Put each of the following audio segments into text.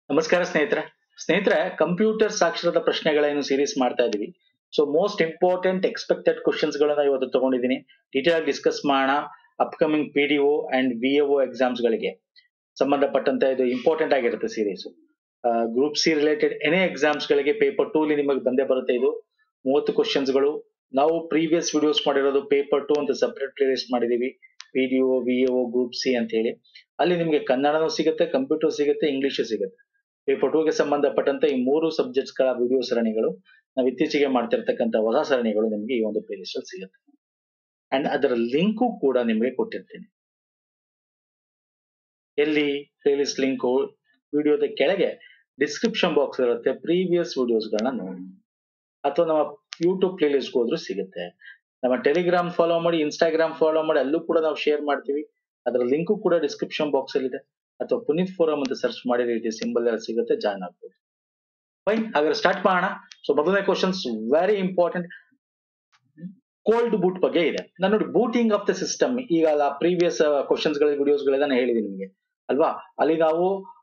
ನಮಸ್ಕಾರ ಸ್ನೇಹಿತರೆ ಸ್ನೇಹಿತರೆ ಕಂಪ್ಯೂಟರ್ ಸಾಕ್ಷರತಾ ಪ್ರಶ್ನೆಗಳೇನು ಸೀರೀಸ್ ಮಾಡ್ತಾ ಇದೀವಿ so most important expected questions ಗಳನ್ನ ಇವತ್ತು ತಗೊಂಡಿದ್ದೀನಿ ಡೀಟೇಲ್ ಆಗಿ ಡಿಸ್ಕಸ್ ಮಾಡೋಣ upcoming P D O and V A exams ಗಳಿಗೆ ಸಂಬಂಧಪಟ್ಟಂತ ಇದು ಇಂಪಾರ್ಟೆಂಟ್ ಆಗಿರುತ್ತೆ ಸೀರೀಸ್ ಗ್ರೂಪ್ ಸಿ ರಿಲೇಟೆಡ್ ಎನೇ ಎಕ್ಸಾಮ್ಸ್ ಗಳಿಗೆ ಪೇಪರ್ ಟೂ ನಿಮಗೆ ಬಂದೇ ಬರುತ್ತೆ ಇದು ಮೂವತ್ತು ಕ್ವಶನ್ಸ್ ಗಳು ನಾವು ಪ್ರೀವಿಯಸ್ ವಿಡಿಯೋಸ್ ಮಾಡಿರೋದು ಪೇಪರ್ ಟೂ ಅಂತ ಸಪರೇಟ್ ಲಿಸ್ಟ್ ಮಾಡಿದೀವಿ P D O V A group C ಅಂತ ಹೇಳಿ ಅಲ್ಲಿ ನಿಮಗೆ ಕನ್ನಡನೂ ಸಿಗುತ್ತೆ ಕಂಪ್ಯೂಟರ್ ಸಿಗುತ್ತೆ ಇಂಗ್ಲಿಷ್ ಸಿಗುತ್ತೆ ಪೇಪರ್ ಟೂಗೆ ಸಂಬಂಧಪಟ್ಟಂತೆ ಈ ಮೂರು ಸಬ್ಜೆಕ್ಟ್ಸ್ ಗಳ ವಿಡಿಯೋ ಸರಣಿಗಳು ನಾವು ಇತ್ತೀಚೆಗೆ ಮಾಡ್ತಿರ್ತಕ್ಕಂಥ ಹೊಸ ಸರಣಿಗಳು ನಿಮಗೆ ಈ ಒಂದು ಪ್ಲೇಲಿಸ್ಟ್ ಅಲ್ಲಿ ಸಿಗುತ್ತೆ ಅಂಡ್ ಅದರ ಲಿಂಕು ಕೂಡ ನಿಮಗೆ ಕೊಟ್ಟಿರ್ತೀನಿ ಎಲ್ಲಿ ಪ್ಲೇಲಿಸ್ಟ್ ಲಿಂಕು ವಿಡಿಯೋದ ಕೆಳಗೆ ಡಿಸ್ಕ್ರಿಪ್ಷನ್ ಬಾಕ್ಸ್ ಇರುತ್ತೆ ಪ್ರೀವಿಯಸ್ ವಿಡಿಯೋಸ್ ಗಳನ್ನ ನೋಡಿ ಅಥವಾ ನಮ್ಮ ಯೂಟ್ಯೂಬ್ ಪ್ಲೇಲಿಸ್ಟ್ ಹೋದ್ರೂ ಸಿಗುತ್ತೆ ನಮ್ಮ ಟೆಲಿಗ್ರಾಮ್ ಫಾಲೋ ಮಾಡಿ ಇನ್ಸ್ಟಾಗ್ರಾಮ್ ಫಾಲೋ ಮಾಡಿ ಅಲ್ಲೂ ಕೂಡ ನಾವು ಶೇರ್ ಮಾಡ್ತೀವಿ ಅದರ ಲಿಂಕು ಕೂಡ ಡಿಸ್ಕ್ರಿಪ್ಷನ್ ಬಾಕ್ಸ್ ಅಲ್ಲಿ ಇದೆ ಅಥವಾ ಪುನೀತ್ ಫೋರಂ ಅಂತ ಸರ್ಚ್ ಮಾಡಿ ರೀತಿ ಸಿಂಬಲ್ ಎಲ್ಲ ಸಿಗುತ್ತೆ ಜಾಯ್ನ್ ಆಗ್ಬೋದು ಫೈನ್ ಹಾಗಾದ್ರೆ ಸ್ಟಾರ್ಟ್ ಮಾಡೋಣ ಸೊ ಮೊದಲನೇ questions very important cold boot ಬಗ್ಗೆ ಇದೆ ನಾನು ನೋಡಿ ಬೂಟಿಂಗ್ ಆಫ್ ದ ಸಿಸ್ಟಮ್ ಈಗ ಪ್ರೀವಿಯಸ್ ಕ್ವಶನ್ಸ್ ಗಳ ವಿಡಿಯೋಸ್ ಗಳನ್ನ ಹೇಳಿದೀನಿ ನಿಮಗೆ ಅಲ್ವಾ ಅಲ್ಲಿ ನಾವು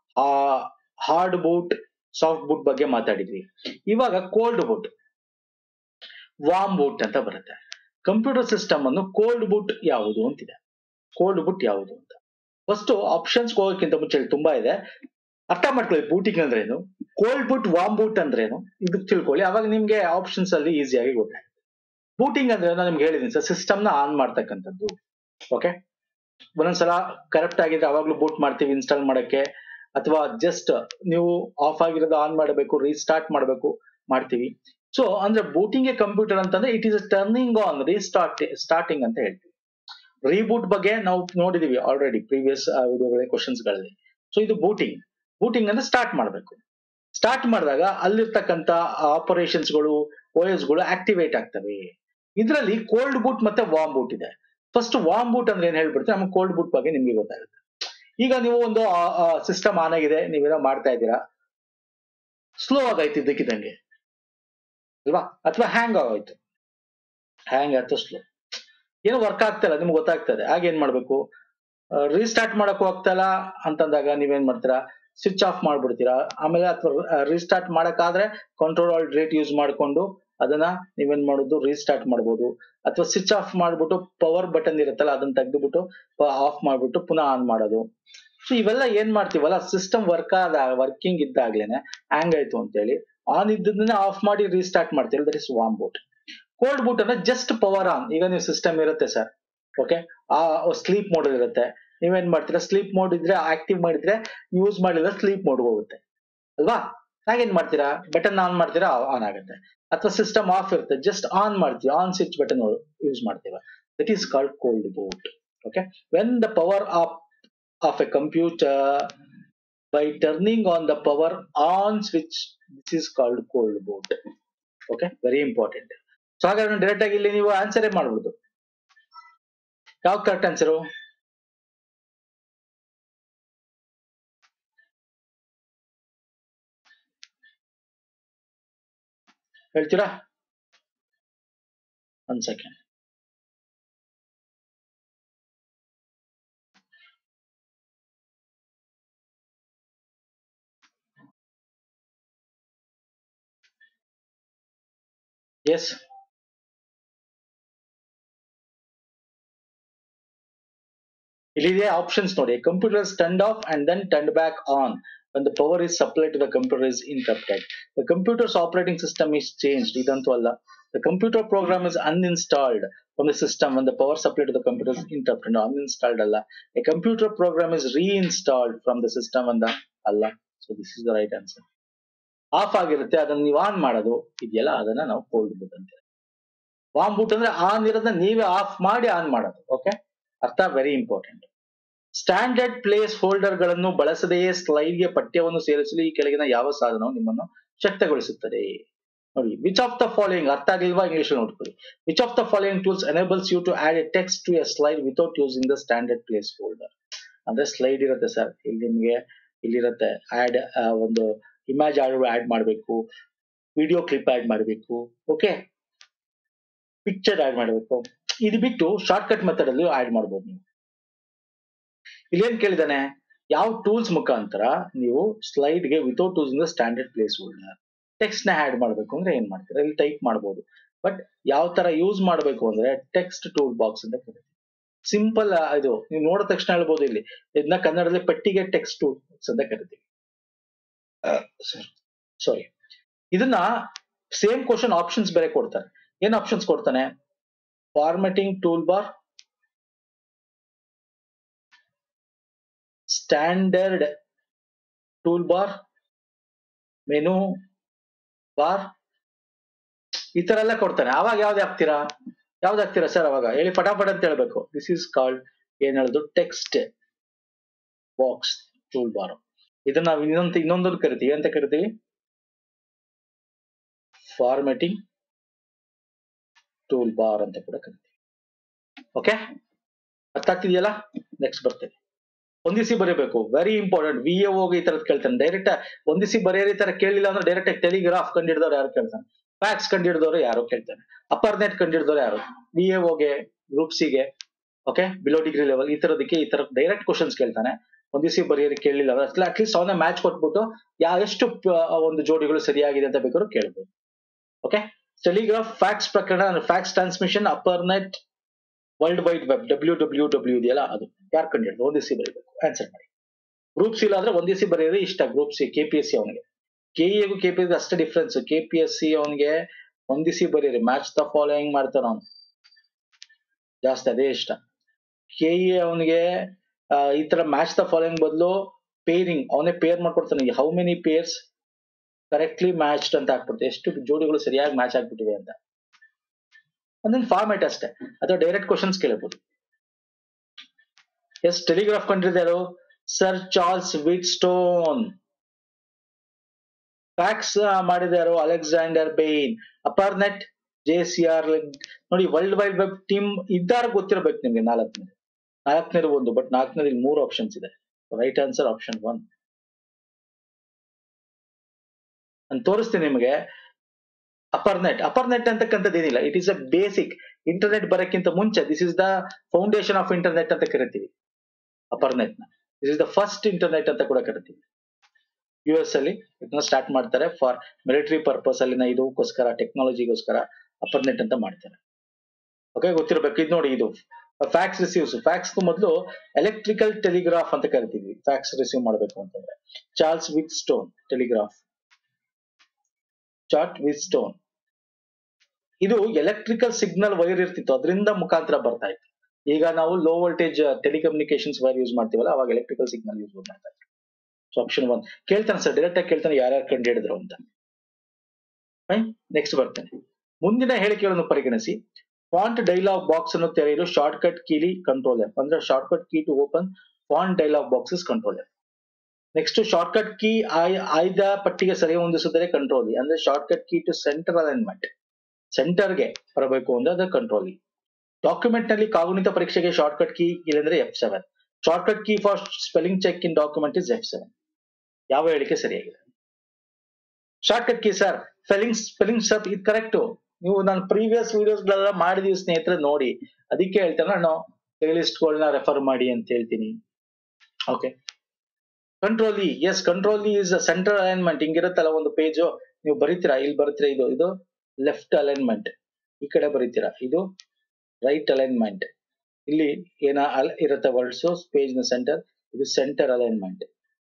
ಹಾರ್ಡ್ ಬೂಟ್ ಸಾಫ್ಟ್ ಬೂಟ್ ಬಗ್ಗೆ ಮಾತಾಡಿದ್ವಿ ಇವಾಗ ಕೋಲ್ಡ್ ಬೂಟ್ ವಾಮ್ ಬೂಟ್ ಅಂತ ಬರುತ್ತೆ ಕಂಪ್ಯೂಟರ್ ಸಿಸ್ಟಮ್ ಅನ್ನು ಕೋಲ್ಡ್ ಬೂಟ್ ಯಾವುದು ಅಂತಿದೆ ಕೋಲ್ಡ್ ಬುಟ್ ಯಾವುದು ಅಂತ ಫಸ್ಟ್ ಆಪ್ಷನ್ಸ್ ಹೋಗೋಕ್ಕಿಂತ ಮುಂಚೆ ತುಂಬಾ ಇದೆ ಅರ್ಥ ಮಾಡ್ಕೊಳ್ಳಿ ಬೂಟಿಂಗ್ ಅಂದ್ರೆ ಏನು ಕೋಲ್ಡ್ ಬುಟ್ ವಾಮ್ ಬೂಟ್ ಅಂದ್ರೆ ಏನು ಇದು ತಿಳ್ಕೊಳ್ಳಿ ಅವಾಗ ನಿಮ್ಗೆ ಆಪ್ಷನ್ಸ್ ಅಲ್ಲಿ ಈಸಿಯಾಗಿ ಗೊತ್ತಾಗುತ್ತೆ ಬೂಟಿಂಗ್ ಅಂದ್ರೆ ನಾನು ನಿಮ್ಗೆ ಹೇಳಿದೀನಿ ಸರ್ ಸಿಸ್ಟಮ್ ನ ಆನ್ ಮಾಡ್ತಕ್ಕಂಥದ್ದು ಓಕೆ ಒಂದೊಂದ್ಸಲ ಕರೆಕ್ಟ್ ಆಗಿದ್ರೆ ಅವಾಗ್ಲೂ ಬೂಟ್ ಮಾಡ್ತೀವಿ ಇನ್ಸ್ಟಾಲ್ ಮಾಡಕ್ಕೆ ಅಥವಾ ಜಸ್ಟ್ ನೀವು ಆಫ್ ಆಗಿರೋದು ಆನ್ ಮಾಡಬೇಕು ರೀಸ್ಟಾರ್ಟ್ ಮಾಡಬೇಕು ಮಾಡ್ತೀವಿ ಸೊ ಅಂದ್ರೆ ಬೂಟಿಂಗ್ ಎ ಕಂಪ್ಯೂಟರ್ ಅಂತಂದ್ರೆ it is turning on restart starting ಅಂತ ಹೇಳ್ತೀವಿ ರೀಬೂಟ್ ಬಗ್ಗೆ ನಾವು ನೋಡಿದೀವಿ ಆಲ್ರೆಡಿ ಪ್ರೀವಿಯಸ್ ವಿಡಿಯೋಗಳ ಕ್ವಶನ್ಸ್ ಗಳಲ್ಲಿ ಸೊ ಇದು ಬೂಟಿಂಗ್ ಬೂಟಿಂಗ್ ಅಂದ್ರೆ ಸ್ಟಾರ್ಟ್ ಮಾಡಬೇಕು ಸ್ಟಾರ್ಟ್ ಮಾಡಿದಾಗ ಅಲ್ಲಿರ್ತಕ್ಕಂಥ ಆಪರೇಷನ್ಸ್ ಗಳು ಓಎಸ್ ಗಳು ಆಕ್ಟಿವೇಟ್ ಆಗ್ತವೆ ಇದರಲ್ಲಿ ಕೋಲ್ಡ್ ಬೂಟ್ ಮತ್ತೆ ವಾಮ್ ಬೂಟ್ ಇದೆ ಫಸ್ಟ್ ವಾಮ್ ಬೂಟ್ ಅಂದ್ರೆ ಏನ್ ಹೇಳ್ಬಿಡ್ತೀವಿ ನಮ್ಗೆ ಕೋಲ್ಡ್ ಬೂಟ್ ಬಗ್ಗೆ ನಿಮ್ಗೆ ಗೊತ್ತಾಗುತ್ತೆ ಈಗ ನೀವು ಒಂದು ಸಿಸ್ಟಮ್ ಆನ್ ಆಗಿದೆ ನೀವೇನೋ ಮಾಡ್ತಾ ಇದ್ದೀರಾ ಸ್ಲೋ ಆಗಾಯ್ತು ಇದ್ದಕ್ಕಿದ್ದಂಗೆ ಅಲ್ವಾ ಅಥವಾ ಹ್ಯಾಂಗ್ ಆಗೋಯ್ತು ಹ್ಯಾಂಗ್ ಆಯ್ತು ಸ್ಲೋ ಏನು ವರ್ಕ್ ಆಗ್ತಿಲ್ಲ ನಿಮ್ಗೆ ಗೊತ್ತಾಗ್ತದೆ ಆಗ ಏನ್ ಮಾಡ್ಬೇಕು ರೀಸ್ಟಾರ್ಟ್ ಮಾಡಕ್ ಹೋಗ್ತಲ್ಲ ಅಂತಂದಾಗ ನೀವೇನ್ ಮಾಡ್ತೀರಾ ಸ್ವಿಚ್ ಆಫ್ ಮಾಡ್ಬಿಡ್ತೀರಾ ಆಮೇಲೆ ಅಥವಾ ರೀಸ್ಟಾರ್ಟ್ ಮಾಡಕ್ಕಾದ್ರೆ ಕಂಟ್ರೋಲ್ ಆಲ್ ರೇಟ್ ಯೂಸ್ ಮಾಡ್ಕೊಂಡು ಅದನ್ನ ನೀವೇನ್ ಮಾಡೋದು ರೀಸ್ಟಾರ್ಟ್ ಮಾಡ್ಬೋದು ಅಥವಾ ಸ್ವಿಚ್ ಆಫ್ ಮಾಡ್ಬಿಟ್ಟು ಪವರ್ ಬಟನ್ ಇರುತ್ತಲ್ಲ ಅದನ್ನ ತೆಗೆದುಬಿಟ್ಟು ಆಫ್ ಮಾಡ್ಬಿಟ್ಟು ಪುನಃ ಆನ್ ಮಾಡೋದು ಸೊ ಇವೆಲ್ಲ ಏನ್ ಮಾಡ್ತೀವಲ್ಲ ಸಿಸ್ಟಮ್ ವರ್ಕ್ ಆದ ವರ್ಕಿಂಗ್ ಇದ್ದಾಗ್ಲೇನೆ ಹ್ಯಾಂಗ್ ಆಯ್ತು ಅಂತ ಹೇಳಿ ಆನ್ ಇದ್ದದನ್ನೇ ಆಫ್ ಮಾಡಿ ರೀಸ್ಟಾರ್ಟ್ ಮಾಡ್ತೀವಿ that is warm boot cold boot ಅಂದ್ರೆ ಜಸ್ಟ್ ಪವರ್ ಆನ್ ಈಗ ನೀವು ಸಿಸ್ಟಮ್ ಇರುತ್ತೆ ಸರ್ ಓಕೆ ಆ ಸ್ಲೀಪ್ ಮೋಡ್ ಇರುತ್ತೆ ನೀವೇನ್ ಮಾಡ್ತೀರಾ ಸ್ಲೀಪ್ ಮೋಡ್ ಇದ್ರೆ ಆಕ್ಟಿವ್ ಮಾಡಿದ್ರೆ ಯೂಸ್ ಮಾಡಿದ್ರೆ ಸ್ಲೀಪ್ ಮೋಡ್ ಹೋಗುತ್ತೆ ಅಲ್ವಾ ಹಾಗೇನ್ ಮಾಡ್ತೀರಾ ಬಟನ್ ಆನ್ ಮಾಡ್ತೀರಾ ಆನ್ ಆಗುತ್ತೆ ಅಥವಾ ಸಿಸ್ಟಮ್ ಆಫ್ ಇರುತ್ತೆ ಜಸ್ಟ್ ಆನ್ ಮಾಡ್ತೀವಿ ಆನ್ ಸ್ವಿಚ್ ಬಟನ್ ಯೂಸ್ ಮಾಡ್ತೀವ that is called cold boot okay when the power off of a computer by turning on the power on switch this is called cold boot okay very important so ಹಾಗಾದ್ರೆ direct ಆಗಿ ಇಲ್ಲಿ ನೀವು ಆನ್ಸರೇ ಮಾಡ್ಬೋದು ಯಾವ correct answer ಹೇಳ್ತೀರಾ ಒಂದ್ second yes ಇಲ್ಲಿದೆ options ನೋಡಿ computer turn off and then turn back on when the power is supplied to the computer is interrupted. The computer's operating system is changed. ಇದಂತೂ ಅಲ್ಲ The computer program is uninstalled from the system when the power supply to the computer is interrupted. No, uninstalled ಅಲ್ಲ. A computer program is reinstalled from the system when the ಅಲ್ಲ. So this is the right answer. Off ಆಗಿರುತ್ತೆ ಅದನ್ನ ನೀವು on ಮಾಡೋದು ಇದೆಯಲ್ಲ ಅದನ್ನ ನಾವು cold boot ಅಂತೀವಿ ವಾಮ್ ಬೂಟ್ ಅಂದ್ರೆ ಆನ್ ಇರೋದನ್ನ ನೀವೇ ಆಫ್ ಮಾಡಿ ಆನ್ ಮಾಡೋದು ಓಕೆ ಅರ್ಥ very important standard placeholder ಗಳನ್ನು ಬಳಸದೆಯೇ ಸ್ಲೈಡ್ ಗೆ ಪಠ್ಯವನ್ನು ಸೇರಿಸಲು ಈ ಕೆಳಗಿನ ಯಾವ ಸಾಧನವು ನಿಮ್ಮನ್ನು ಶಕ್ತಗೊಳಿಸುತ್ತದೆ ನೋಡಿ ವಿಚ್ ಆಫ್ ದ ಫಾಲೋಯಿಂಗ್ ಅರ್ಥ ಆಗಿಲ್ವಾ ಇಂಗ್ಲಿಷ್ ನೋಡ್ಕೊಳ್ಳಿ which of the following tools enables you to add a text to a slide without using the standard placeholder ಅಂದ್ರೆ ಸ್ಲೈಡ್ ಇರುತ್ತೆ ಸರ್ ಇಲ್ಲಿ ನಿಮಗೆ ಇಲ್ಲಿರುತ್ತೆ ಆಡ್ ಒಂದು ಇಮೇಜ್ ಆಡ್ ಆಡ್ ಮಾಡಬೇಕು ವಿಡಿಯೋ ಕ್ಲಿಪ್ ಆಡ್ ಮಾಡಬೇಕು ಓಕೆ ಪಿಕ್ಚರ್ ಆಡ್ ಮಾಡಬೇಕು ಇದು ಬಿಟ್ಟು ಶಾರ್ಟ್ ಕಟ್ ಮೆಥಡ್ ಅಲ್ಲಿ ಆಡ್ ಮಾಡ್ಬೋದು ನೀವು ಇಲ್ಲೇನ್ ಕೇಳಿದಾನೆ ಯಾವ ಟೂಲ್ಸ್ ಮುಖಾಂತರ ನೀವು ಸ್ಲೈಡ್ ಗೆ ವಿತೌಟ್ ಟೂಲ್ಸ್ ಇಂದ ಸ್ಟ್ಯಾಂಡರ್ಡ್ ಪ್ಲೇಸ್ ಹೋಲ್ಡರ್ ಟೆಕ್ಸ್ಟ್ ನ ಆಡ್ ಮಾಡ್ಬೇಕು ಅಂದ್ರೆ ಏನ್ ಮಾಡ್ತೀರಾ ಇಲ್ಲಿ ಟೈಪ್ ಮಾಡ್ಬೋದು ಬಟ್ ಯಾವ ತರ ಯೂಸ್ ಮಾಡ್ಬೇಕು ಅಂದ್ರೆ ಟೆಕ್ಸ್ಟ್ ಟೂಲ್ ಬಾಕ್ಸ್ ಅಂತ ಕರೀತೀವಿ ಸಿಂಪಲ್ ಇದು ನೀವು ನೋಡಿದ ತಕ್ಷಣ ಹೇಳ್ಬೋದು ಇಲ್ಲಿ ಇದನ್ನ ಕನ್ನಡದಲ್ಲಿ ಪೆಟ್ಟಿಗೆ ಟೆಕ್ಸ್ಟ್ ಟೂಲ್ ಬಾಕ್ಸ್ ಅಂತ ಕರಿತೀವಿ ಸಾರಿ ಇದನ್ನ ಸೇಮ್ ಕ್ವಶನ್ ಆಪ್ಷನ್ಸ್ ಬೇರೆ ಕೊಡ್ತಾರೆ ಏನ್ ಆಪ್ಷನ್ಸ್ ಕೊಡ್ತಾನೆ formatting toolbar standard toolbar menu bar ಈ ತರ ಎಲ್ಲ ಕೊಡ್ತಾನೆ ಅವಾಗ ಯಾವ್ದು ಹಾಕ್ತೀರಾ ಯಾವ್ದು ಹಾಕ್ತೀರಾ ಸರ್ ಅವಾಗ ಹೇಳಿ ಪಟಾಪಟ್ ಅಂತ ಹೇಳ್ಬೇಕು ದಿಸ್ ಇಸ್ ಕಾಲ್ಡ್ ಏನ್ ಹೇಳುದು ಟೆಕ್ಸ್ಟ್ ಬಾಕ್ಸ್ ಟೂಲ್ ಬಾರ್ ಇದನ್ನ ನಾವು ಇನ್ನೊಂದು ಇನ್ನೊಂದನ್ನು ಕರಿತೀವಿ ಅಂತ ಕರಿತೀವಿ ಫಾರ್ಮೆಟಿಂಗ್ ಟೂಲ್ ಬಾರ್ ಅಂತ ಕೂಡ ಕರಿತೀವಿ ಓಕೆ ಅರ್ಥ ಆಗ್ತಿದೆಯಲ್ಲ ನೆಕ್ಸ್ಟ್ ಬರ್ತೇನೆ ಹೊಂದಿಸಿ ಬರೀಬೇಕು ವೆರಿ ಇಂಪಾರ್ಟೆಂಟ್ ವಿ ಎ ಹೋಗಿ ಈ ತರದ್ ಕೇಳ್ತಾನೆ ಡೈರೆಕ್ಟ್ ಹೊಂದಿಸಿ ಬರೆಯೋರು ಈ ತರ ಕೇಳಿಲ್ಲ ಅಂದ್ರೆ ಡೈರೆಕ್ಟ್ ಆಗಿ ಟೆಲಿಗ್ರಾಫ್ ಕಂಡಿಡಿದವ್ರು ಯಾರು ಕೇಳ್ತಾನೆ ಫ್ಯಾಕ್ಸ್ ಕಂಡಿಡಿದವರು ಯಾರು ಕೇಳ್ತಾನೆ ಅಪ್ಪರ್ ನೆಟ್ ಕಂಡಿಡಿದವ್ರು ಯಾರು ವಿ ಎ ಹೋಗೆ ಗ್ರೂಪ್ ಸಿಗೆ ಓಕೆ ಬಿಲೋ ಡಿಗ್ರಿ ಲೆವೆಲ್ ಈ ತರದಕ್ಕೆ ಈ ತರ ಡೈರೆಕ್ಟ್ ಕ್ವಶನ್ಸ್ ಕೇಳ್ತಾನೆ ಒಂದಿಸಿ ಬರೆಯೋರಿಗೆ ಕೇಳಲಿಲ್ಲ ಅಂದ್ರೆ ಅಟ್ಲೀಸ್ಟ್ ಅವನ ಮ್ಯಾಚ್ ಕೊಟ್ಬಿಟ್ಟು ಯಾವ ಎಷ್ಟು ಪ- ಒಂದು ಜೋಡಿಗಳು ಸರಿಯಾಗಿದೆ ಅಂತ ಬೇಕಾದ್ರೂ ಕೇಳ್ಬೋದು ಓಕೆ ಟೆಲಿಗ್ರಾಫ್ ಫ್ಯಾಕ್ಸ್ ಪ್ರಕರಣ fax transmission ARPANET world wide web W W W ಇದೆಯಲ್ಲ ಅದು ಯಾರು ಕಂಡಿಡ್ದು ಒಂದಿಸಿ ಬರೀಬೇಕು ಆನ್ಸರ್ ಮಾಡಿ ಗ್ರೂಪ್ ಸಿ ಆದ್ರೆ ಒಂದಿಸಿ ಬರೆಯೋದೇ ಇಷ್ಟ group C K P S C ಅವನಿಗೆ ಕೆಇಎಗೂ ಕೆ ಪಿ ಎಸ್ ಅಷ್ಟೇ difference K P S C ಅವನಿಗೆ ಒಂದಿಸಿ ಬರೀರಿ ಮ್ಯಾಚ್ ದ ಫಾಲೋಯಿಂಗ್ ಮಾಡ್ತಾನ ಅವನು ಜಾಸ್ತಿ ಅದೇ ಇಷ್ಟ ಕೆಇ ಅವನಿಗೆ ಈ ತರ ಮ್ಯಾಚ್ ದ ಫಾಲೋಯಿಂಗ್ ಬದಲು ಪೇರಿಂಗ್ ಅವನೇ ಪೇರ್ ಮಾಡ್ಕೊಡ್ತಾನೆ how many pairs correctly matched ಅಂತ ಹಾಕ್ಬಿಡ್ತಾರೆ ಎಷ್ಟು ಜೋಡಿಗಳು ಸರಿಯಾಗಿ ಮ್ಯಾಚ್ ಆಗ್ಬಿಟ್ಟಿವೆ ಅಂತ ಒಂದೊಂದು ಫಾರ್ಮ್ಯಾಟ್ ಅಷ್ಟೇ ಅಥವಾ ಡೈರೆಕ್ಟ್ ಕ್ವಶನ್ಸ್ ಕೇಳಬಹುದು ಎಸ್ ಟೆಲಿಗ್ರಾಫ್ ಕಂಡಿದ್ದಾರು sir Charles Wheatstone fax ಮಾಡಿದಾರು Alexander Bain ARPANET J C R ನೋಡಿ ವರ್ಲ್ಡ್ ವೈಡ್ ವೆಬ್ ಟೀಮ್ ಇದ್ದಾರ ಗೊತ್ತಿರಬೇಕು ನಿಮ್ಗೆ ನಾಲ್ಕನೇ ನಾಲ್ಕನೇದು ಒಂದು ಬಟ್ ನಾಲ್ಕನೇದು ಇಲ್ಲಿ ಮೂರು ಆಪ್ಷನ್ಸ್ ಇದೆ ರೈಟ್ ಆನ್ಸರ್ ಆಪ್ಷನ್ ಒನ್ ನಾನು ತೋರಿಸ್ತೀನಿ ನಿಮಗೆ ಅಪರ್ ನೆಟ್ ಅಪರ್ ನೆಟ್ ಅಂತಕ್ಕಂಥದ್ದು ಏನಿಲ್ಲ it is a basic internet ಬರಕ್ಕಿಂತ ಮುಂಚೆ this is the foundation of internet ಅಂತ ಕರಿತೀವಿ ಅಪರ್ ನೆಟ್ ನ this is the first internet ಅಂತ ಕೂಡ ಕರಿತೀವಿ ಯು ಎಸ್ ಅಲ್ಲಿ ಇದನ್ನ ಸ್ಟಾರ್ಟ್ ಮಾಡ್ತಾರೆ ಫಾರ್ ಮಿಲಿಟರಿ ಪರ್ಪಸ್ ಅಲ್ಲಿನ ಇದಕ್ಕೋಸ್ಕರ ಟೆಕ್ನಾಲಜಿಗೋಸ್ಕರ ಅಪರ್ ನೆಟ್ ಅಂತ ಮಾಡ್ತಾರೆ ಓಕೆ ಗೊತ್ತಿರಬೇಕು ಇದು ನೋಡಿ ಇದು ಫ್ಯಾಕ್ಸ್ ರಿಸೀವ್ಸ್ ಫ್ಯಾಕ್ಸ್ ಮೊದಲು ಎಲೆಕ್ಟ್ರಿಕಲ್ ಟೆಲಿಗ್ರಾಫ್ ಅಂತ ಕರಿತೀವಿ ಫ್ಯಾಕ್ಸ್ ರಿಸೀವ್ ಮಾಡಬೇಕು ಅಂತಂದ್ರೆ Charles Wheatstone telegraph Charles Wheatstone ಇದು ಎಲೆಕ್ಟ್ರಿಕಲ್ ಸಿಗ್ನಲ್ ವೈರ್ ಇರ್ತಿತ್ತು ಅದರಿಂದ ಮುಖಾಂತರ ಬರ್ತಾ ಇತ್ತು ಈಗ ನಾವು low voltage telecommunications wire use ಮಾಡ್ತೀವಲ್ಲ ಅವಾಗ ಎಲೆಕ್ಟ್ರಿಕಲ್ ಸಿಗ್ನಲ್ ಯೂಸ್ ಮಾಡ್ತಾ ಇತ್ತು ಸೊ ಆಪ್ಷನ್ ಒನ್ ಕೇಳ್ತಾನೆ ಸರ್ ಡೈರೆಕ್ಟ್ ಆಗಿ ಕೇಳ್ತಾನೆ ಯಾರ್ಯಾರು ಕಂಡು ಹಿಡಿದ್ರು ಅಂತ ನೆಕ್ಸ್ಟ್ ಬರ್ತೇನೆ ಮುಂದಿನ ಹೇಳಿಕೆಗಳನ್ನು ಪರಿಗಣಿಸಿ ಫಾಂಟ್ ಡೈಲಾಗ್ ಬಾಕ್ಸ್ ಅನ್ನು ತೆರೆಯಲು ಶಾರ್ಟ್ ಕಟ್ ಕೀಲಿ ಕಂಟ್ರೋಲ್ ಎಫ್ ಅಂದ್ರೆ shortcut key to open font dialogue boxes control F next shortcut key ಆಯ್ದ ಪಟ್ಟಿಗೆ ಸರಿ ಹೊಂದಿಸಿದರೆ ಕಂಟ್ರೋಲ್ ಅಂದ್ರೆ shortcut key to centre alignment ಸೆಂಟರ್ಗೆ ಬರಬೇಕು ಅಂದ್ರೆ ಅದು ಕಂಟ್ರೋಲ್ ಡಾಕ್ಯುಮೆಂಟ್ ನಲ್ಲಿ ಕಾಗುಣಿತ ಪರೀಕ್ಷೆಗೆ ಶಾರ್ಟ್ ಕಟ್ ಕೀ ಇಲ್ಲಂದ್ರೆ F seven shortcut key for spelling check in document is F seven ಯಾವ ಹೇಳಿಕೆ ಸರಿಯಾಗಿದೆ shortcut key sir spelling spelling step ಇದು ಕರೆಕ್ಟ್ ನೀವು ನಾನು ಪ್ರೀವಿಯಸ್ ವಿಡಿಯೋಸ್ ಗಳೆಲ್ಲ ಮಾಡಿದೀವಿ ಸ್ನೇಹಿತರೆ ನೋಡಿ ಅದಕ್ಕೆ ಹೇಳ್ತೇನೆ ನಾನು ಪ್ಲೇ ಗಳನ್ನ ರೆಫರ್ ಮಾಡಿ ಅಂತ ಹೇಳ್ತೀನಿ okay control E S control E is central alignment ಹಿಂಗಿರುತ್ತಲ್ಲ ಒಂದು ಪೇಜ್ ನೀವು ಬರೀತೀರಾ ಇಲ್ಲಿ ಬರೀತೀರಾ ಇದು ಇದು ಲೆಫ್ಟ್ ಅಲೈನ್ಮೆಂಟ್ ಈ ಕಡೆ ಬರೀತೀರಾ ಇದು ರೈಟ್ ಅಲೈನ್ಮೆಂಟ್ ಇಲ್ಲಿ ಏನ ಅಲ್ ಇರುತ್ತೆ ವರ್ಡ್ಸ್ ಪೇಜ್ ನ ಸೆಂಟರ್ ಇದು ಸೆಂಟರ್ ಅಲೈನ್ಮೆಂಟ್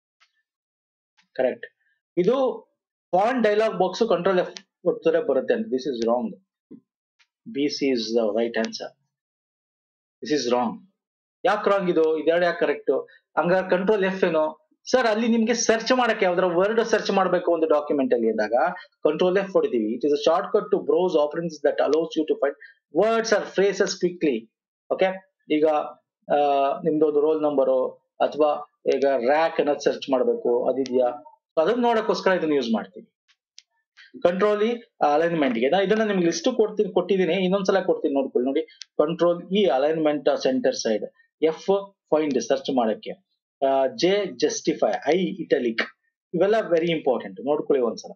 ಕರೆಕ್ಟ್ ಇದು font dialog box control F ಕೊಡ್ತಾರೆ ಬರುತ್ತೆ ಅಂತ this is wrong B C is the right answer this is wrong ಯಾಕೆ ರಾಂಗ್ ಇದು ಇದೆರಡು ಯಾಕೆ ಕರೆಕ್ಟ್ ಹಂಗಾರೆ ಕಂಟ್ರೋಲ್ ಎಫ್ ಏನು ಸರ್ ಅಲ್ಲಿ ನಿಮ್ಗೆ ಸರ್ಚ್ ಮಾಡಕ್ಕೆ ಯಾವ್ದಾರ ವರ್ಡ್ ಸರ್ಚ್ ಮಾಡಬೇಕು ಒಂದು ಡಾಕ್ಯುಮೆಂಟ್ ಅಲ್ಲಿ ಅಂದಾಗ ಕಂಟ್ರೋಲ್ ಎಫ್ ಹೊಡಿತೀವಿ it is a shortcut to browse offerings that allows you to find words or phrases quickly okay ಈಗ ಆ, ನಿಮ್ದು ಒಂದು ರೋಲ್ ನಂಬರು ಅಥವಾ ಈಗ ರ್ಯಾಕ್ ಅನ್ನೋದು ಸರ್ಚ್ ಮಾಡಬೇಕು ಅದಿದ್ಯಾ So ಅದನ್ನ ನೋಡಕ್ಕೋಸ್ಕರ ಇದನ್ನ ಯೂಸ್ ಮಾಡ್ತೀವಿ ಕಂಟ್ರೋಲ್ ಇ ಅಲೈನ್ಮೆಂಟ್ ಗೆ ನಾ ಇದನ್ನ ನಿಮ್ಗೆ ಲಿಸ್ಟ್ ಕೊಡ್ತೀನಿ ಕೊಟ್ಟಿದ್ದೀನಿ ಇನ್ನೊಂದ್ಸಲ ಕೊಡ್ತೀನಿ ನೋಡ್ಕೊಳ್ಳಿ ನೋಡಿ control E alignment center side F find search ಮಾಡಕ್ಕೆ ಜೆ ಜಸ್ಟಿಫೈ ಐ ಇಟಲಿಕ್ ಇವೆಲ್ಲ ವೆರಿ ಇಂಪಾರ್ಟೆಂಟ್ ನೋಡ್ಕೊಳ್ಳಿ ಒಂದ್ಸಲ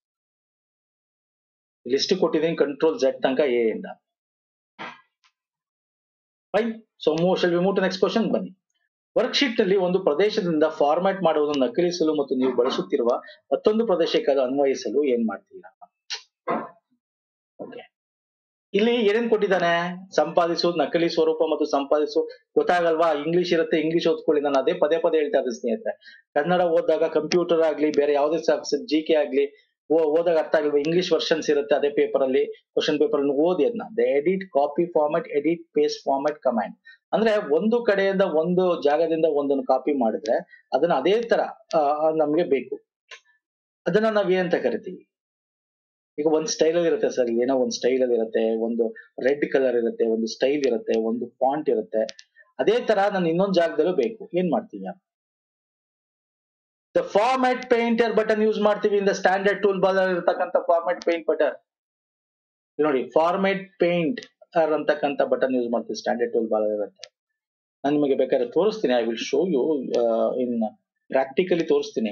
ಲಿಸ್ಟ್ ಕೊಟ್ಟಿದ್ದೀನಿ ಕಂಟ್ರೋಲ್ ಜೆಡ್ ತನಕ ಎ ಇಂದ fine so move shall we move to next question ಬನ್ನಿ ವರ್ಕ್ಶೀಟ್ ನಲ್ಲಿ ಒಂದು ಪ್ರದೇಶದಿಂದ ಫಾರ್ಮ್ಯಾಟ್ ಮಾಡುವುದನ್ನು ನಕಲಿಸಲು ಮತ್ತು ನೀವು ಬಳಸುತ್ತಿರುವ ಮತ್ತೊಂದು ಪ್ರದೇಶಕ್ಕೆ ಅದು ಅನ್ವಯಿಸಲು ಏನ್ ಮಾಡ್ತೀರಾ ಓಕೆ ಇಲ್ಲಿ ಏನೇನ್ ಕೊಟ್ಟಿದ್ದಾನೆ ಸಂಪಾದಿಸುವುದು ನಕಲಿ ಸ್ವರೂಪ ಮತ್ತು ಸಂಪಾದಿಸು ಗೊತ್ತಾಗಲ್ವಾ ಇಂಗ್ಲಿಷ್ ಇರುತ್ತೆ ಇಂಗ್ಲಿಷ್ ಓದ್ಕೊಳ್ಳಿ ನಾನು ಅದೇ ಪದೇ ಪದೇ ಹೇಳ್ತಾ ಇದ್ದೆ ಸ್ನೇಹಿತರೆ ಕನ್ನಡ ಓದಿದಾಗ ಕಂಪ್ಯೂಟರ್ ಆಗ್ಲಿ ಬೇರೆ ಯಾವುದೇ ಜಿ ಕೆ ಆಗ್ಲಿ ಓ- ಓದಾಗ ಅರ್ಥ ಆಗಲ್ವಾ ಇಂಗ್ಲಿಷ್ ವರ್ಷನ್ಸ್ ಇರುತ್ತೆ ಅದೇ ಪೇಪರ್ ಅಲ್ಲಿ ಕ್ವಶನ್ ಪೇಪರ್ ಅಲ್ಲಿ ಓದಿ ಅದನ್ನ the edit copy format edit paste format command ಅಂದ್ರೆ ಒಂದು ಕಡೆಯಿಂದ ಒಂದು ಜಾಗದಿಂದ ಒಂದನ್ನು ಕಾಪಿ ಮಾಡಿದ್ರೆ ಅದನ್ನ ಅದೇ ತರ ಆ, ನಮ್ಗೆ ಬೇಕು ಅದನ್ನ ನಾವ್ ಏನಂತ ಕರಿತೀವಿ ಈಗ ಒಂದ್ ಸ್ಟೈಲ್ ಅಲ್ಲಿ ಇರುತ್ತೆ ಸರ್ ಏನೋ ಒಂದ್ ಸ್ಟೈಲ್ ಅಲ್ಲಿ ಇರುತ್ತೆ ಒಂದು ರೆಡ್ ಕಲರ್ ಇರುತ್ತೆ ಒಂದು ಸ್ಟೈಲ್ ಇರುತ್ತೆ ಒಂದು ಫಾಂಟ್ ಇರುತ್ತೆ ಅದೇ ತರ ನಾನು ಇನ್ನೊಂದ್ ಜಾಗದಲ್ಲೂ ಬೇಕು ಏನ್ ಮಾಡ್ತೀನಿ the format painter button use ಮಾಡ್ತೀವಿ in the standard toolbar ಇರತಕ್ಕಂತ ಫಾರ್ಮ್ಯಾಟ್ ಪೇಂಟ್ ಬಟನ್ ನೋಡಿ ಫಾರ್ಮ್ಯಾಟ್ ಪೇಂಟ್ ಅಂತಕ್ಕಂಥ ಬಟನ್ ಯೂಸ್ ಮಾಡ್ತೀವಿ ಸ್ಟ್ಯಾಂಡರ್ಡ್ ಟೂಲ್ ಬಾರ್ ಇರುತ್ತೆ ನಾನು ನಿಮಗೆ ಬೇಕಾದ್ರೆ ತೋರಿಸ್ತೀನಿ I will show you in practically ತೋರಿಸ್ತೀನಿ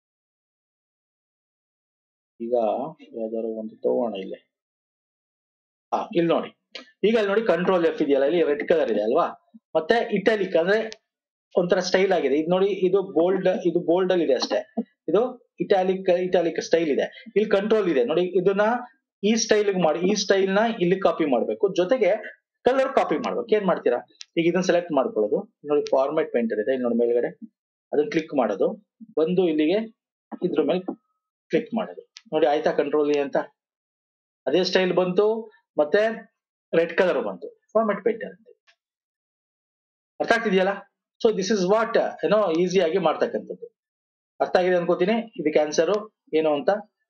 ಈಗ ಯಾವ್ದಾದ್ರು ಒಂದು ತಗೋಣ ಇಲ್ಲಿ ಹಾ ಇಲ್ಲಿ ನೋಡಿ ಈಗ ಇಲ್ಲಿ ನೋಡಿ ಕಂಟ್ರೋಲ್ ಎಫ್ ಇದೆಯಲ್ಲ ಇಲ್ಲಿ ರೆಡ್ ಕಲರ್ ಇದೆ ಅಲ್ವಾ ಮತ್ತೆ ಇಟಾಲಿಕ್ ಅಂದ್ರೆ ಒಂಥರ ಸ್ಟೈಲ್ ಆಗಿದೆ ಇದು ನೋಡಿ ಇದು ಬೋಲ್ಡ್ ಇದು ಬೋಲ್ಡ್ ಅಲ್ಲಿ ಇದೆ ಅಷ್ಟೇ ಇದು ಇಟಾಲಿಕ್ ಇಟಾಲಿಕ್ ಸ್ಟೈಲ್ ಇದೆ ಇಲ್ಲಿ ಕಂಟ್ರೋಲ್ ಇದೆ ನೋಡಿ ಇದನ್ನ ಈ ಸ್ಟೈಲ್ ಮಾಡಿ ಈ ಸ್ಟೈಲ್ ನ ಇಲ್ಲಿ ಕಾಪಿ ಮಾಡ್ಬೇಕು ಜೊತೆಗೆ ಕಲರ್ ಕಾಪಿ ಮಾಡ್ಬೇಕು ಏನ್ ಮಾಡ್ತೀರಾ ಈಗ ಇದನ್ನ ಸೆಲೆಕ್ಟ್ ಮಾಡ್ಕೊಳ್ಳೋದು ನೋಡಿ ಫಾರ್ಮೆಟ್ ಪೇಂಟರ್ ಇದೆ ಇಲ್ಲಿ ನೋಡಿ ಮೇಲ್ಗಡೆ ಅದನ್ನ ಕ್ಲಿಕ್ ಮಾಡೋದು ಬಂದು ಇಲ್ಲಿಗೆ ಇದ್ರ ಮೇಲೆ ಕ್ಲಿಕ್ ಮಾಡೋದು ನೋಡಿ ಆಯ್ತಾ ಕಂಟ್ರೋಲ್ ಅಂತ ಅದೇ ಸ್ಟೈಲ್ ಬಂತು ಮತ್ತೆ ರೆಡ್ ಕಲರ್ ಬಂತು ಫಾರ್ಮೆಟ್ ಪೇಂಟರ್ ಅಂತ ಅರ್ಥ ಆಗ್ತಿದೆಯಲ್ಲ ಸೊ ದಿಸ್ ಇಸ್ ವಾಟ್ ಏನೋ ಈಸಿಯಾಗಿ ಮಾಡ್ತಕ್ಕಂಥದ್ದು ಅರ್ಥ ಆಗಿದೆ ಅನ್ಕೋತೀನಿ ಇದಕ್ಕೆ ಆನ್ಸರ್ ಏನು ಅಂತ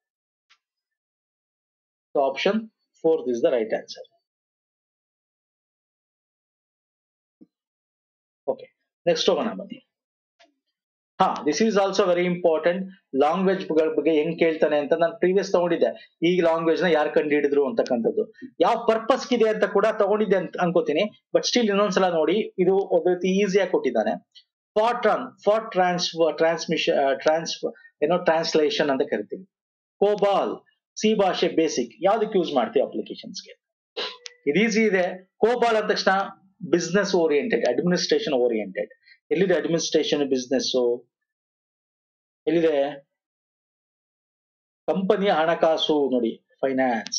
option fourth is the right answer okay next ಹೋಗೋಣ ಬನ್ನಿ ಹಾ this is also very important language ಬಗ್ಗೆ ಹೆಂಗ್ ಕೇಳ್ತಾನೆ ಅಂತ ನಾನು ಪ್ರೀವಿಯಸ್ ತಗೊಂಡಿದ್ದೆ ಈ ಲ್ಯಾಂಗ್ವೇಜ್ ನ ಯಾರು ಕಂಡು ಹಿಡಿದ್ರು ಅಂತಕ್ಕಂಥದ್ದು ಯಾವ ಪರ್ಪಸ್ ಇದೆ ಅಂತ ಕೂಡ ತಗೊಂಡಿದ್ದೆ ಅಂತ ಅನ್ಕೋತೀನಿ ಬಟ್ ಸ್ಟಿಲ್ ಇನ್ನೊಂದ್ಸಲ ನೋಡಿ ಇದು ಒಂದು ರೀತಿ ಈಸಿಯಾಗಿ ಕೊಟ್ಟಿದ್ದಾನೆ ಫಾಟ್ರಾನ್ ಫಾರ್ ಟ್ರಾನ್ಸ್ ಟ್ರಾನ್ಸ್ಮಿಷನ್ ಟ್ರಾನ್ಸ್ ಏನೋ ಟ್ರಾನ್ಸ್ಲೇಷನ್ ಅಂತ ಕರಿತೀವಿ ಕೋಬಾಲ್ ಸಿ ಭಾಷೆ ಬೇಸಿಕ್ ಯಾವ್ದಕ್ಕೆ ಯೂಸ್ ಮಾಡ್ತೀವಿ ಅಪ್ಲಿಕೇಶನ್ಸ್ಗೆ ಇದು ಈಸಿ ಇದೆ ಕೋಬಾಲ್ ಅಂದ ತಕ್ಷಣ ಬಿಸ್ನೆಸ್ ಓರಿಯೆಂಟೆಡ್ ಅಡ್ಮಿನಿಸ್ಟ್ರೇಷನ್ ಓರಿಯೆಂಟೆಡ್ ಎಲ್ಲಿದೆ ಅಡ್ಮಿನಿಸ್ಟ್ರೇಷನ್ ಬಿಸ್ನೆಸ್ ಎಲ್ಲಿದೆ ಕಂಪನಿಯ ಹಣಕಾಸು ನೋಡಿ ಫೈನಾನ್ಸ್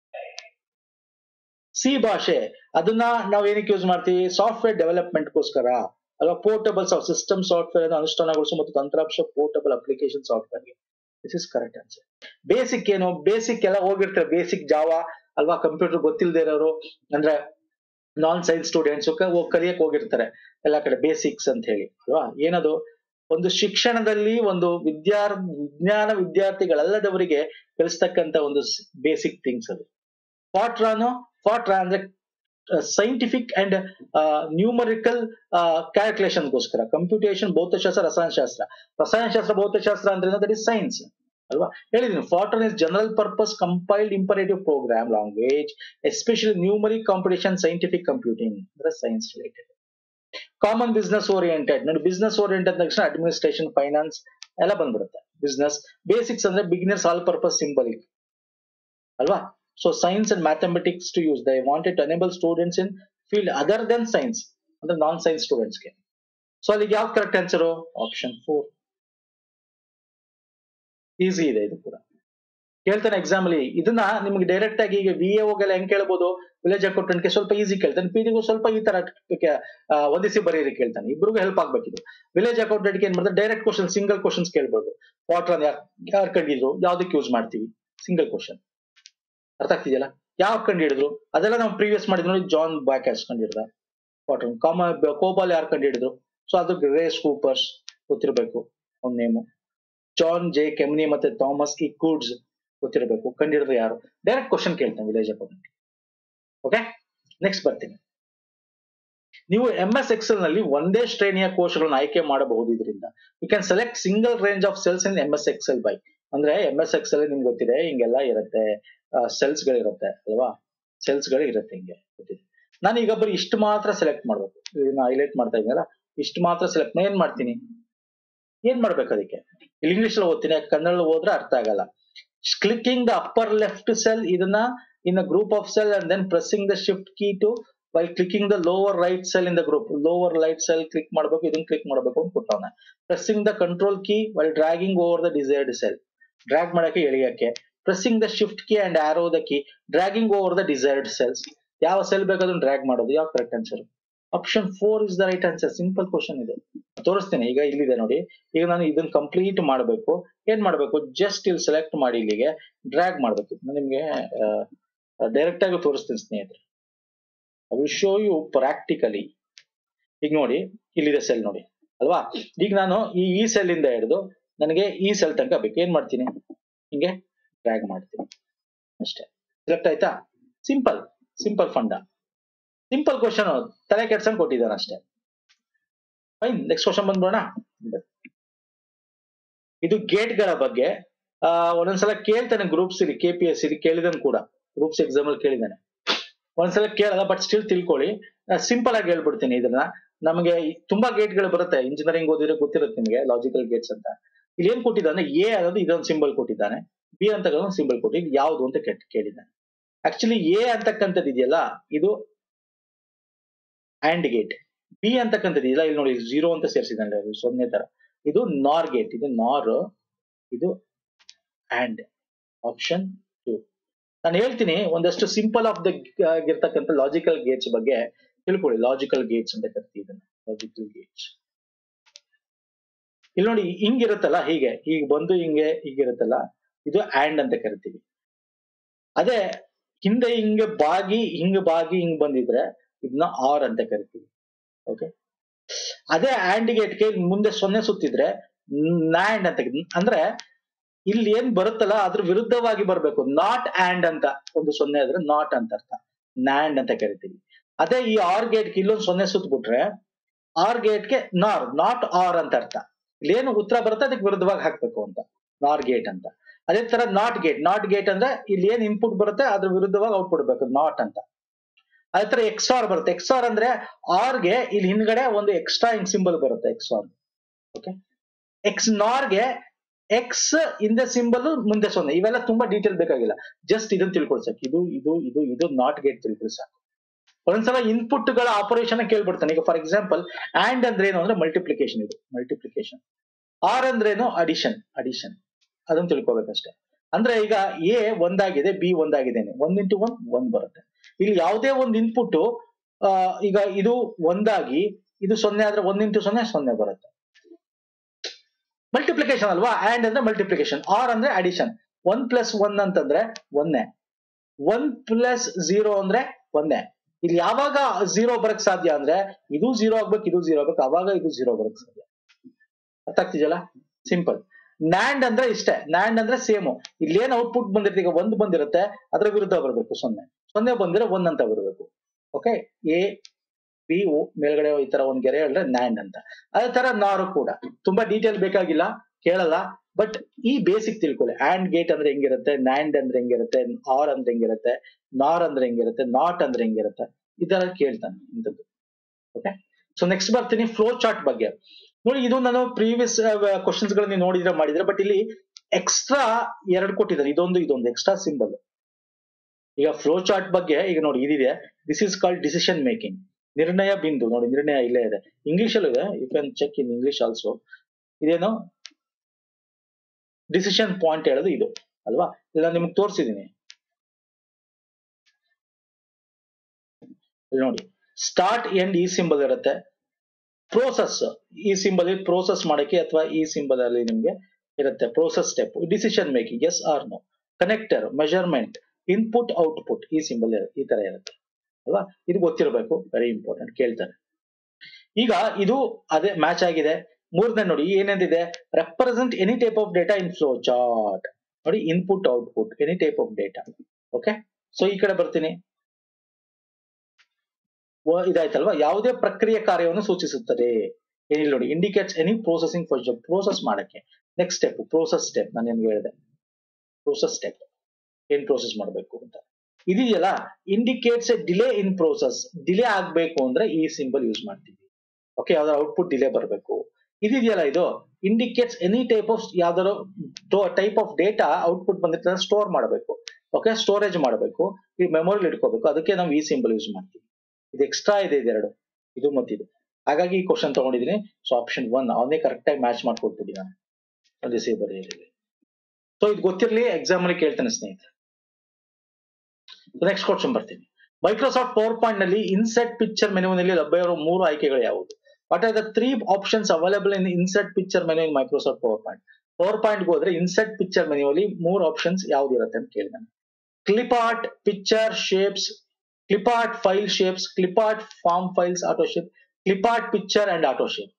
ಸಿ ಭಾಷೆ ಅದನ್ನ ನಾವ್ ಏನಕ್ಕೆ ಯೂಸ್ ಮಾಡ್ತೀವಿ ಸಾಫ್ಟ್ವೇರ್ ಡೆವಲಪ್ಮೆಂಟ್ಗೋಸ್ಕರ ಅಲ್ವಾ ಪೋರ್ಟಬಲ್ ಸಿಸ್ಟಮ್ ಸಾಫ್ಟ್ವೇರ್ ಅನ್ನು ಅನುಷ್ಠಾನಗೊಳಿಸುವ ಮತ್ತು ತಂತ್ರಾಂಶ ಪೋರ್ಟಬಲ್ ಅಪ್ಲಿಕೇಶನ್ ಸಾಫ್ಟ್ವೇರ್ಗೆ this is correct answer basic ಏನು ಬೇಸಿಕ್ ಎಲ್ಲ ಹೋಗಿರ್ತಾರೆ ಬೇಸಿಕ್ ಜಾವ ಅಲ್ವಾ ಕಂಪ್ಯೂಟರ್ ಗೊತ್ತಿಲ್ಲದೆ ಇರೋರು ಅಂದ್ರೆ ನಾನ್ ಸೈನ್ಸ್ ಸ್ಟೂಡೆಂಟ್ಸ್ ಕಲಿಯಕ್ ಹೋಗಿರ್ತಾರೆ ಎಲ್ಲಾ ಕಡೆ ಬೇಸಿಕ್ಸ್ ಅಂತ ಹೇಳಿ ಅಲ್ವಾ ಏನದು ಒಂದು ಶಿಕ್ಷಣದಲ್ಲಿ ಒಂದು ವಿದ್ಯಾರ್ ವಿಜ್ಞಾನ ವಿದ್ಯಾರ್ಥಿಗಳಲ್ಲದವರಿಗೆ ಕಲಿಸ್ತಕ್ಕಂತ ಒಂದು ಬೇಸಿಕ್ ಥಿಂಗ್ಸ್ ಅದು ಫಾಟ್ರಾನು ಫಾಟ್ರಾ ಅಂದ್ರೆ ಸೈಂಟಿಫಿಕ್ ಅಂಡ್ ನ್ಯೂಮರಿಕಲ್ ಕ್ಯಾಲ್ಕುಲೇಷನ್ಗೋಸ್ಕರ ಕಂಪ್ಯೂಟೇಷನ್ ಭೌತಶಾಸ್ತ್ರ ರಸಾಯನಶಾಸ್ತ್ರ ರಸಾಯನಶಾಸ್ತ್ರ ಭೌತಶಾಸ್ತ್ರ ಅಂದ್ರೆ ದಟ್ ಇಸ್ ಸೈನ್ಸ್ ಅಲ್ವಾ ಹೇಳಿದೀನಿ Fortran is general purpose compiled imperative program language especially numeric competition scientific computing ಅಂದ್ರೆ science related common business oriented ನೋಡಿ ಬಿಸ್ನೆಸ್ ಓರಿಯೆಂಟೆಡ್ ತಕ್ಷಣ ಅಡ್ಮಿನಿಸ್ಟ್ರೇಷನ್ ಫೈನಾನ್ಸ್ ಎಲ್ಲ ಬಂದ್ಬಿಡುತ್ತೆ ಬಿಸ್ನೆಸ್ ಬೇಸಿಕ್ಸ್ ಅಂದ್ರೆ ಬಿಗಿನರ್ಸ್ ಆಲ್ ಪರ್ಪಸ್ ಸಿಂಬಲಿಕ್ ಅಲ್ವಾ so science and mathematics to use they wanted to enable students in field other than science ಅಂದ್ರೆ non science ಸ್ಟೂಡೆಂಟ್ಸ್ಗೆ so ಅಲ್ಲಿಗೆ ಯಾವ್ದು correct answer option four easy ಇದೆ ಇದು ಕೂಡ ಕೇಳ್ತಾನೆ ಎಕ್ಸಾಮ್ ಅಲ್ಲಿ ಇದನ್ನ ನಿಮ್ಗೆ ಡೈರೆಕ್ಟ್ ಆಗಿ ಈಗ ವಿ ಎಲ್ ಹೆಂಗ್ ಕೇಳ್ಬೋದು ವಿಲೇಜ್ ಅಕೌಂಟೆಂಟ್ಗೆ ಸ್ವಲ್ಪ ಈಸಿ ಕೇಳ್ತಾನೆ ಪಿ ಡಿಗೂ ಸ್ವಲ್ಪ ಈ ತರ ಆ, ಹೊಂದಿಸಿ ಬರೀರಿ ಕೇಳ್ತಾನೆ ಇಬ್ರಿಗೂ ಹೆಲ್ಪ್ ಆಗ್ಬೇಕಿದು ವಿಲೇಜ್ ಅಕೌಂಟೆಂಟ್ಗೆ ಏನ್ ಮಾಡ್ತಾರೆ ಡೈರೆಕ್ಟ್ ಕ್ವಶನ್ ಸಿಂಗಲ್ ಕ್ವಶನ್ಸ್ ಕೇಳ್ಬೋದು ವಾಟರ್ ಯಾರು ಯಾರು ಕಂಡಿದ್ರು ಯಾವ್ದಕ್ಕೆ ಯೂಸ್ ಮಾಡ್ತೀವಿ ಸಿಂಗಲ್ ಕ್ವಶನ್ ಅರ್ಥ ಆಗ್ತಿದೆಯಲ್ಲ ಯಾವ ಕಂಡು ಹಿಡಿದ್ರು ಅದೆಲ್ಲ ನಾವು ಪ್ರೀವಿಯಸ್ ಮಾಡಿದ್ವಿ ನೋಡಿ ಜಾನ್ ಬ್ಯಾಕ್ಯಾಸ್ ಕಂಡು ಹಿಡ್ದ ವಾಟರ್ ಕಾಮ ಕೋಬಾಲ್ ಯಾರು ಕಂಡು ಹಿಡಿದ್ರು ಸೊ ಅದು ರೇಸ್ ಕೂಪರ್ಸ್ ಗೊತ್ತಿರಬೇಕು ಒಂದ್ ನೇಮು ಜಾನ್ ಜೆ ಕೆಮ್ನಿ ಮತ್ತೆ ಥಾಮಸ್ ಇ ಕೂಡ್ಸ್ ಗೊತ್ತಿರಬೇಕು ಕಂಡಿಡಿದ್ರೆ ಯಾರು ಡೈರೆಕ್ಟ್ ಕ್ವಶನ್ ಕೇಳ್ತಾನೆ ವಿಲೇಜ್ ಅಕೌಂಟೆಂಟ್ ಓಕೆ ನೆಕ್ಸ್ಟ್ ಬರ್ತೀನಿ ನೀವು ಎಂ ಎಸ್ ಎಕ್ಸೆಲ್ ನಲ್ಲಿ ಒಂದೇ ಶ್ರೇಣಿಯ ಕೋಶಗಳನ್ನು ಆಯ್ಕೆ ಮಾಡಬಹುದು ಇದರಿಂದ you can select single range of cells in M S Excel by ಅಂದ್ರೆ ಎಂ ಎಸ್ ಎಕ್ಸೆಲ್ ನಿಮ್ಗೆ ಗೊತ್ತಿದೆ ಹಿಂಗೆಲ್ಲ ಇರುತ್ತೆ ಸೆಲ್ಸ್ ಗಳಿರುತ್ತೆ ಅಲ್ವಾ ಸೆಲ್ಸ್ ಗಳು ಇರುತ್ತೆ ಹಿಂಗೆ ಗೊತ್ತಿದೆ ನಾನು ಈಗ ಬರೀ ಇಷ್ಟು ಮಾತ್ರ ಸೆಲೆಕ್ಟ್ ಮಾಡ್ಬೇಕು ಇದನ್ನ ಹೈಲೈಟ್ ಮಾಡ್ತಾ ಇದ್ದೀನಲ್ಲ ಇಷ್ಟು ಮಾತ್ರ ಸೆಲೆಕ್ಟ್ ಏನ್ ಮಾಡ್ತೀನಿ ಏನ್ ಮಾಡ್ಬೇಕು ಅದಕ್ಕೆ ಇಲ್ಲಿ ಇಂಗ್ಲಿಷ್ ಅಲ್ಲಿ ಓದ್ತೀನಿ ಯಾಕೆ ಕನ್ನಡ ಹೋದ್ರೆ ಅರ್ಥ ಆಗಲ್ಲ clicking the upper left cell ಇದನ್ನ in a group of cell and then pressing the shift key to while clicking the lower right cell in the group lower right cell click ಮಾಡಬೇಕು ಇದನ್ನ click ಮಾಡಬೇಕು ಅಂತ ಕೊಟ್ಟವನೆ pressing the control key while dragging over the desired cell drag ಮಾಡಕ್ಕೆ ಎಳೆಯಕ್ಕೆ pressing the shift key and arrow the key dragging over the desired cells ಯಾವ cell ಬೇಕಾದ್ರೂ drag ಮಾಡೋದು ಯಾವ correct answer option four is the right answer simple question ಇದು ತೋರಿಸ್ತೀನಿ ಈಗ ಇಲ್ಲಿದೆ ನೋಡಿ ಈಗ ನಾನು ಇದನ್ನ ಕಂಪ್ಲೀಟ್ ಮಾಡಬೇಕು ಏನ್ ಮಾಡಬೇಕು ಜಸ್ಟ್ ಇಲ್ಲಿ ಸೆಲೆಕ್ಟ್ ಮಾಡಿ ಇಲ್ಲಿಗೆ ಡ್ರ್ಯಾಗ್ ಮಾಡಬೇಕು ನಾನು ನಿಮ್ಗೆ ಡೈರೆಕ್ಟ್ ಆಗಿ ತೋರಿಸ್ತೀನಿ ಸ್ನೇಹಿತರೆ I will show you practically ಈಗ ನೋಡಿ ಇಲ್ಲಿದೆ ಸೆಲ್ ನೋಡಿ ಅಲ್ವಾ ಈಗ ನಾನು ಈ ಈ ಸೆಲ್ ಇಂದ ಹಿಡಿದು ನನಗೆ ಈ ಸೆಲ್ ತನಕ ಬೇಕು ಏನ್ ಮಾಡ್ತೀನಿ ಹಿಂಗೆ ಡ್ರ್ಯಾಗ್ ಮಾಡ್ತೀನಿ ಅಷ್ಟೇ ಸೆಲೆಕ್ಟ್ ಆಯ್ತಾ ಸಿಂಪಲ್ ಸಿಂಪಲ್ ಫಂಡ ಸಿಂಪಲ್ ಕ್ವಶನ್ ತಲೆ ಕೆಡ್ಸಂಗ್ ಕೊಟ್ಟಿದ್ದಾನೆ ಅಷ್ಟೇ ಫೈನ್ ನೆಕ್ಸ್ಟ್ ಕ್ವಶನ್ ಬಂದ್ಬೋಣ ಇದು ಗೇಟ್ ಗಳ ಬಗ್ಗೆ ಆ ಒಂದೊಂದ್ಸಲ ಕೇಳ್ತಾನೆ ಗ್ರೂಪ್ಸ್ ಇಲ್ಲಿ ಕೆ ಪಿ ಎಸ್ ಇಲ್ಲಿ ಕೇಳಿದನ್ ಕೂಡ ಗ್ರೂಪ್ಸ್ ಎಕ್ಸಾಮ್ ಅಲ್ಲಿ ಕೇಳಿದಾನೆ ಒಂದ್ಸಲ ಕೇಳಲ್ಲ ಬಟ್ ಸ್ಟಿಲ್ ತಿಳ್ಕೊಳ್ಳಿ ಸಿಂಪಲ್ ಆಗಿ ಹೇಳ್ಬಿಡ್ತೀನಿ ಇದನ್ನ ನಮಗೆ ತುಂಬಾ ಗೇಟ್ ಗಳು ಬರುತ್ತೆ ಇಂಜಿನಿಯರಿಂಗ್ ಓದಿದ್ರೆ ಗೊತ್ತಿರುತ್ತೆ ನಿಮಗೆ ಲಾಜಿಕಲ್ ಗೇಟ್ಸ್ ಅಂತ ಇಲ್ಲಿ ಏನ್ ಕೊಟ್ಟಿದ್ದಾನೆ ಎ ಅನ್ನೋದು ಇದೊಂದು ಸಿಂಬಲ್ ಕೊಟ್ಟಿದ್ದಾನೆ ಬಿ ಅಂತ ಒಂದು ಸಿಂಬಲ್ ಕೊಟ್ಟು ಇದು ಯಾವುದು ಅಂತ ಕೆಟ್ ಕೇಳಿದ್ದಾನೆ ಆಕ್ಚುಲಿ ಎ ಅಂತಕ್ಕಂಥದ್ದು ಇದೆಯಲ್ಲ ಇದು ಆಂಡ್ ಗೇಟ್ ಬಿ ಅಂತಕ್ಕಂಥದ್ದು ಇಲ್ಲ ಇಲ್ಲಿ ನೋಡಿ ಜೀರೋ ಅಂತ ಸೇರಿಸಿದ್ದಾನೆ ಅದು ಸೊನ್ನೆ ತರ ಇದು ನಾರ್ ಗೇಟ್ ಇದು ನಾರ್ ಇದು ಆಂಡ್ ಆಪ್ಷನ್ ಟು ನಾನು ಹೇಳ್ತೀನಿ ಒಂದಷ್ಟು ಸಿಂಪಲ್ ಆಫ್ ದ ಇರ್ತಕ್ಕಂಥ ಲಾಜಿಕಲ್ ಗೇಟ್ಸ್ ಬಗ್ಗೆ ತಿಳ್ಕೊಳ್ಳಿ ಲಾಜಿಕಲ್ ಗೇಟ್ಸ್ ಅಂತ ಕರಿತೀವಿ ಇದನ್ನ ಲಾಜಿಕಲ್ ಗೇಟ್ಸ್ ಇಲ್ಲಿ ನೋಡಿ ಹಿಂಗಿರುತ್ತಲ್ಲ ಹೀಗೆ ಈಗ ಬಂದು ಹಿಂಗೆ ಹೀಗಿರುತ್ತಲ್ಲ ಇದು ಆಂಡ್ ಅಂತ ಕರಿತೀವಿ ಅದೇ ಹಿಂದೆ ಹಿಂಗೆ ಬಾಗಿ ಹಿಂಗ್ ಬಾಗಿ ಹಿಂಗ್ ಬಂದಿದ್ರೆ ಇದನ್ನ ಆರ್ ಅಂತ ಕರಿತೀವಿ ಓಕೆ ಅದೇ ಆಂಡ್ ಗೇಟ್ಗೆ ಮುಂದೆ ಸೊನ್ನೆ ಸುತ್ತಿದ್ರೆ ನ್ಯಾಂಡ್ ಅಂತ ಅಂದ್ರೆ ಇಲ್ಲಿ ಏನ್ ಬರುತ್ತಲ್ಲ ಅದ್ರ ವಿರುದ್ಧವಾಗಿ ಬರ್ಬೇಕು ನಾಟ್ ಆಂಡ್ ಅಂತ ಒಂದು ಸೊನ್ನೆ ಆದ್ರೆ ನಾಟ್ ಅಂತ ಅರ್ಥ ನ್ಯಾಂಡ್ ಅಂತ ಕರಿತೀವಿ ಅದೇ ಈ ಆರ್ ಗೇಟ್ಗೆ ಇಲ್ಲೊಂದು ಸೊನ್ನೆ ಸುತ್ತಬಿಟ್ರೆ ಆರ್ ಗೇಟ್ಗೆ ನಾರ್ ನಾಟ್ ಆರ್ ಅಂತ ಅರ್ಥ ಇಲ್ಲಿ ಏನು ಉತ್ತರ ಬರುತ್ತೆ ಅದಕ್ಕೆ ವಿರುದ್ಧವಾಗಿ ಹಾಕ್ಬೇಕು ಅಂತ ನಾರ್ ಗೇಟ್ ಅಂತ ಅದೇ ತರ ನಾಟ್ ಗೇಟ್ ನಾಟ್ ಗೇಟ್ ಅಂದ್ರೆ ಇಲ್ಲಿ ಏನ್ ಇನ್ಪುಟ್ ಬರುತ್ತೆ ಅದ್ರ ವಿರುದ್ಧವಾಗಿ ಔಟ್ಪುಟ್ ಬೇಕು ನಾಟ್ ಅಂತ ಅದೇ ತರ ಎಕ್ಸ್ ಆರ್ ಬರುತ್ತೆ ಎಕ್ಸ್ ಆರ್ ಅಂದ್ರೆ ಆರ್ಗೆ ಇಲ್ಲಿ ಹಿಂದ್ಗಡೆ ಒಂದು ಎಕ್ಸ್ಟ್ರಾ ಹಿಂಗ್ ಸಿಂಬಲ್ ಬರುತ್ತೆ ಎಕ್ಸ್ ಆರ್ ಓಕೆ ಎಕ್ಸ್ ನಾರ್ಗೆ ಎಕ್ಸ್ ಇಂದ ಸಿಂಬಲ್ ಮುಂದೆ ಸೊನ್ನೆ ಇವೆಲ್ಲ ತುಂಬಾ ಡೀಟೇಲ್ ಬೇಕಾಗಿಲ್ಲ ಜಸ್ಟ್ ಇದನ್ನ ತಿಳ್ಕೊಳ್ಳಿ ಸಾಕು ಇದು ಇದು ಇದು ಇದು ನಾಟ್ ಗೇಟ್ ತಿಳ್ಕೊಳ್ಳಿ ಸಾಕು ಒಂದ್ಸಲ ಇನ್ಪುಟ್ ಗಳ ಆಪರೇಷನ್ ಕೇಳ್ಬಿಡ್ತಾನೆ ಈಗ ಫಾರ್ ಎಕ್ಸಾಂಪಲ್ ಆಂಡ್ ಅಂದ್ರೆ ಏನು ಅಂದ್ರೆ ಮಲ್ಟಿಪ್ಲಿಕೇಶನ್ ಇದು ಮಲ್ಟಿಪ್ಲಿಕೇಶನ್ ಆರ್ ಅಂದ್ರೇನು ಅಡಿಷನ್ ಅಡಿಷನ್ ಅದನ್ನ ತಿಳ್ಕೊಬೇಕಷ್ಟೇ ಅಂದ್ರೆ ಈಗ ಎ ಒಂದಾಗಿದೆ ಬಿ ಒಂದಾಗಿದ್ದೇನೆ ಒಂದ್ ಇಂಟು ಒನ್ ಒಂದ್ ಬರುತ್ತೆ ಇಲ್ಲಿ ಯಾವುದೇ ಒಂದು ಇನ್ಪುಟ್ ಈಗ ಇದು ಒಂದಾಗಿ ಇದು ಸೊನ್ನೆ ಆದ್ರೆ ಒಂದ್ ಇಂಟು ಸೊನ್ನೆ ಸೊನ್ನೆ ಬರುತ್ತೆ ಮಲ್ಟಿಪ್ಲಿಕೇಶನ್ ಅಲ್ವಾ ಆಂಡ್ ಅಂದ್ರೆ ಮಲ್ಟಿಪ್ಲಿಕೇಶನ್ ಆರ್ ಅಂದ್ರೆ ಅಡಿಷನ್ ಒನ್ ಪ್ಲಸ್ ಒನ್ ಅಂತಂದ್ರೆ ಒಂದೇ ಒನ್ ಪ್ಲಸ್ ಝೀರೋ ಅಂದ್ರೆ ಒಂದೇ ಇಲ್ಲಿ ಯಾವಾಗ ಝೀರೋ ಬರಕ್ ಸಾಧ್ಯ ಅಂದ್ರೆ ಇದು ಝೀರೋ ಆಗ್ಬೇಕು ಇದು ಝೀರೋ ಆಗ್ಬೇಕು ಅವಾಗ ಇದು ಝೀರೋ ಬರಕ್ ಸಾಧ್ಯ ಅರ್ಥ ಆಗ್ತಿದೆಯಲ್ಲ ಸಿಂಪಲ್ ನ್ಯಾಂಡ್ ಅಂದ್ರೆ ಇಷ್ಟೇ ನ್ಯಾಂಡ್ ಅಂದ್ರೆ ಸೇಮು ಇಲ್ಲಿ ಏನ್ ಔಟ್ಪುಟ್ ಬಂದಿರುತ್ತೆ ಈಗ ಒಂದು ಬಂದಿರುತ್ತೆ ಅದ್ರ ವಿರುದ್ಧ ಬರಬೇಕು ಸೊನ್ನೆ ಸೊನ್ನೆ ಬಂದಿರೋ ಒನ್ ಅಂತ ಬರಬೇಕು ಓಕೆ ಎ ಬಿ ಮೇಲ್ಗಡೆ ಈ ತರ ಒಂದ್ ಗೆರೆ ಹೇಳಿದ್ರೆ ನ್ಯಾಂಡ್ ಅಂತ ಅದೇ ತರ ನಾರು ಕೂಡ ತುಂಬಾ ಡೀಟೇಲ್ ಬೇಕಾಗಿಲ್ಲ ಕೇಳಲ್ಲ ಬಟ್ ಈ ಬೇಸಿಕ್ ತಿಳ್ಕೊಳ್ಳಿ ಆಂಡ್ ಗೇಟ್ ಅಂದ್ರೆ ಹೆಂಗಿರುತ್ತೆ ನ್ಯಾಂಡ್ ಅಂದ್ರೆ ಹೆಂಗಿರುತ್ತೆ ಆರ್ ಅಂದ್ರೆ ಹೆಂಗಿರುತ್ತೆ ನಾರ್ ಅಂದ್ರೆ ಹೆಂಗಿರುತ್ತೆ ನಾಟ್ ಅಂದ್ರೆ ಹೆಂಗಿರುತ್ತೆ ಇದೆಲ್ಲ ಕೇಳ್ತಾನೆ ಇಂಥದ್ದು ಓಕೆ ಸೊ ನೆಕ್ಸ್ಟ್ ಬರ್ತೀನಿ ಫ್ಲೋ ಚಾರ್ಟ್ ಬಗ್ಗೆ ನೋಡಿ ಇದು ನಾನು ಪ್ರೀವಿಯಸ್ ಕ್ವಶನ್ಸ್ ಗಳನ್ನ ನೋಡಿದ್ರೆ ಮಾಡಿದ್ರೆ ಬಟ್ ಇಲ್ಲಿ ಎಕ್ಸ್ಟ್ರಾ ಎರಡು ಕೊಟ್ಟಿದ್ದಾರೆ ಇದೊಂದು ಇದೊಂದು ಎಕ್ಸ್ಟ್ರಾ ಸಿಂಬಲ್ ಈಗ ಫ್ಲೋ ಚಾರ್ಟ್ ಬಗ್ಗೆ ಈಗ ನೋಡಿ ಇದಿದೆ this is called decision making ನಿರ್ಣಯ ಬಿಂದು ನೋಡಿ ನಿರ್ಣಯ ಇಲ್ಲೇ ಇದೆ ಇಂಗ್ಲಿಷ್ ಅಲ್ಲೂ ಇದೆ you can check in English also ಇದೇನು ಡಿಸಿಷನ್ ಪಾಯಿಂಟ್ ಹೇಳೋದು ಇದು ಅಲ್ವಾ ಇದನ್ನ ನಿಮ್ಗೆ ತೋರಿಸಿದೀನಿ ಇಲ್ಲಿ ನೋಡಿ ಸ್ಟಾರ್ಟ್ ಎಂಡ್ ಈ ಸಿಂಬಲ್ ಇರುತ್ತೆ ಪ್ರೋಸೆಸ್ ಈ ಸಿಂಬಲ್ ಪ್ರೋಸೆಸ್ ಮಾಡಕ್ಕೆ ಅಥವಾ ಈ ಸಿಂಬಲ್ ಅಲ್ಲಿ ನಿಮ್ಗೆ ಇರುತ್ತೆ process step decision making yes or no connector measurement input output ಈ ಸಿಂಬಲ್ ಈ ತರ ಇರುತ್ತೆ ಅಲ್ವಾ ಇದು ಗೊತ್ತಿರಬೇಕು ವೆರಿ ಇಂಪಾರ್ಟೆಂಟ್ ಕೇಳ್ತಾರೆ ಈಗ ಇದು ಅದೇ ಮ್ಯಾಚ್ ಆಗಿದೆ ಮೂರನೇ ನೋಡಿ ಏನೇನಿದೆ represent any type of data in flow chart ನೋಡಿ input output any type of data okay so ಈ ಕಡೆ ಬರ್ತೀನಿ ಇದಾಯ್ತಲ್ವಾ ಯಾವುದೇ ಪ್ರಕ್ರಿಯೆ ಕಾರ್ಯವನ್ನು ಸೂಚಿಸುತ್ತದೆ ಏನಿಲ್ಲ ನೋಡಿ indicates any processing for job process ಮಾಡಕ್ಕೆ ನೆಕ್ಸ್ಟ್ ಸ್ಟೆಪ್ ಪ್ರೋಸೆಸ್ ಸ್ಟೆಪ್ ನಾನು ನಿಮ್ಗೆ ಹೇಳಿದೆ ಪ್ರೋಸೆಸ್ ಸ್ಟೆಪ್ ಏನ್ ಪ್ರೋಸೆಸ್ ಮಾಡಬೇಕು ಅಂತ ಇದೆಯಲ್ಲ indicates a delay in process delay ಆಗ್ಬೇಕು ಅಂದ್ರೆ ಈ ಸಿಂಬಲ್ ಯೂಸ್ ಮಾಡ್ತೀವಿ ಓಕೆ ಯಾವ್ದಾರ ಔಟ್ಪುಟ್ ಡಿಲೇ ಬರಬೇಕು ಇದೆಯಲ್ಲ ಇದು ಇಂಡಿಕೇಟ್ಸ್ ಎನಿ ಟೈಪ್ ಆಫ್ ಯಾವ್ದಾದ್ರು ಟೈಪ್ ಆಫ್ ಡೇಟಾ ಔಟ್ಪುಟ್ ಬಂದಿರ್ತದೆ ಸ್ಟೋರ್ ಮಾಡಬೇಕು ಓಕೆ ಸ್ಟೋರೇಜ್ ಮಾಡಬೇಕು ಈ ಮೆಮೊರಿ ಇಟ್ಕೋಬೇಕು ಅದಕ್ಕೆ ನಾವು ಈ ಸಿಂಬಲ್ ಯೂಸ್ ಮಾಡ್ತೀವಿ ಇದು ಎಕ್ಸ್ಟ್ರಾ ಇದೆ ಇದೆರಡು ಇದು ಮತ್ತಿದು ಹಾಗಾಗಿ ಈ ಕ್ವಶನ್ ತಗೊಂಡಿದ್ದೀನಿ ಸೊ ಆಪ್ಷನ್ ಒನ್ ಅವನ್ನೇ ಕರೆಕ್ಟ್ ಆಗಿ ಮ್ಯಾಚ್ ಮಾಡ್ಕೊಟ್ಬಿಟ್ಟಿದ್ದಾನೆ ಅದೇ ಸೇ ಬರೆಯಿರಲಿ ಸೊ ಇದು ಗೊತ್ತಿರಲಿ ಎಕ್ಸಾಮ್ ಅಲ್ಲಿ ಕೇಳ್ತಾನೆ ಸ್ನೇಹಿತರೆ ನೆಕ್ಸ್ಟ್ ಕ್ವಶನ್ ಬರ್ತೀನಿ ಮೈಕ್ರೋಸಾಫ್ಟ್ ಪವರ್ ಪಾಯಿಂಟ್ ನಲ್ಲಿ ಇನ್ಸೆಟ್ ಪಿಕ್ಚರ್ ಮೆನುವಿನಲ್ಲಿ ಲಭ್ಯವಿರುವ ಮೂರು ಆಯ್ಕೆಗಳು ಯಾವುದು what are the three options available in inset picture menu in Microsoft PowerPoint PowerPoint ಹೋದ್ರೆ ಇನ್ಸೆಟ್ ಪಿಕ್ಚರ್ ಮೆನುವಲ್ಲಿ ಮೂರು ಆಪ್ಷನ್ಸ್ ಯಾವ್ದು ಇರುತ್ತೆ ಅಂತ ಕೇಳಿದಾನೆ clip art picture shapes clip art file shapes clip art form files auto shape clip art picture and auto shape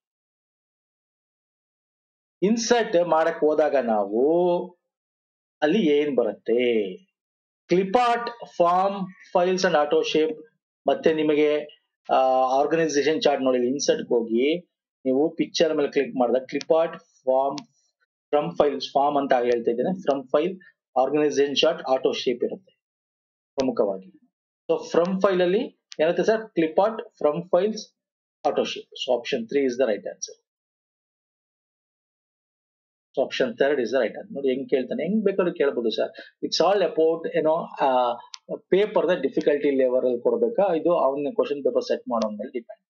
insert ಮಾಡಕ್ ಹೋದಾಗ ನಾವು ಅಲ್ಲಿ ಏನ್ ಬರುತ್ತೆ clip art form files and auto shape ಮತ್ತೆ ನಿಮಗೆ ಆರ್ಗನೈಸೇಷನ್ ಚಾರ್ಟ್ ನೋಡಿ ಇನ್ಸರ್ಟ್ ಹೋಗಿ ನೀವು ಪಿಕ್ಚರ್ ಮೇಲೆ ಕ್ಲಿಕ್ ಮಾಡಿದಾಗ clip art form from files form ಅಂತ ಹೇಳ್ತಾ ಇದ್ದೇನೆ from file organisation chart auto shape ಇರುತ್ತೆ ಪ್ರಮುಖವಾಗಿ ಸೊ ಫ್ರಮ್ ಫೈಲ್ ಅಲ್ಲಿ ಏನಿರುತ್ತೆ sir clip art from files auto shape so option three is the right answer so option third is the right answer ನೋಡಿ ಹೆಂಗ್ ಕೇಳ್ತಾನೆ ಹೆಂಗ್ ಬೇಕಾದ್ರೂ ಕೇಳ್ಬೋದು ಸರ್ ಇಟ್ಸ್ ಆಲ್ ಅಬೌಟ್ ಏನೋ ಪೇಪರ್ ದ ಡಿಫಿಕಲ್ಟಿ ಲೆವೆಲ್ ಅಲ್ಲಿ ಕೊಡ್ಬೇಕಾ ಇದು ಅವನ ಕ್ವಶನ್ ಪೇಪರ್ ಸೆಟ್ ಮಾಡೋ ಮೇಲೆ ಡಿಪೆಂಡ್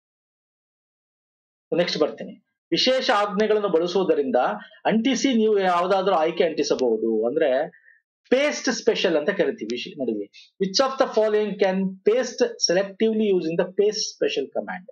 ನೆಕ್ಸ್ಟ್ ಬರ್ತೀನಿ ವಿಶೇಷ ಆಜ್ಞೆಗಳನ್ನು ಬಳಸುವುದರಿಂದ ಅಂಟಿಸಿ ನೀವು ಯಾವ್ದಾದ್ರು ಆಯ್ಕೆ ಅಂಟಿಸಬಹುದು ಅಂದ್ರೆ ಪೇಸ್ಟ್ ಸ್ಪೆಷಲ್ ಅಂತ ಕರಿತೀವಿ ವಿಶ್- ನೋಡಿ which of the following can paste selectively using the paste special command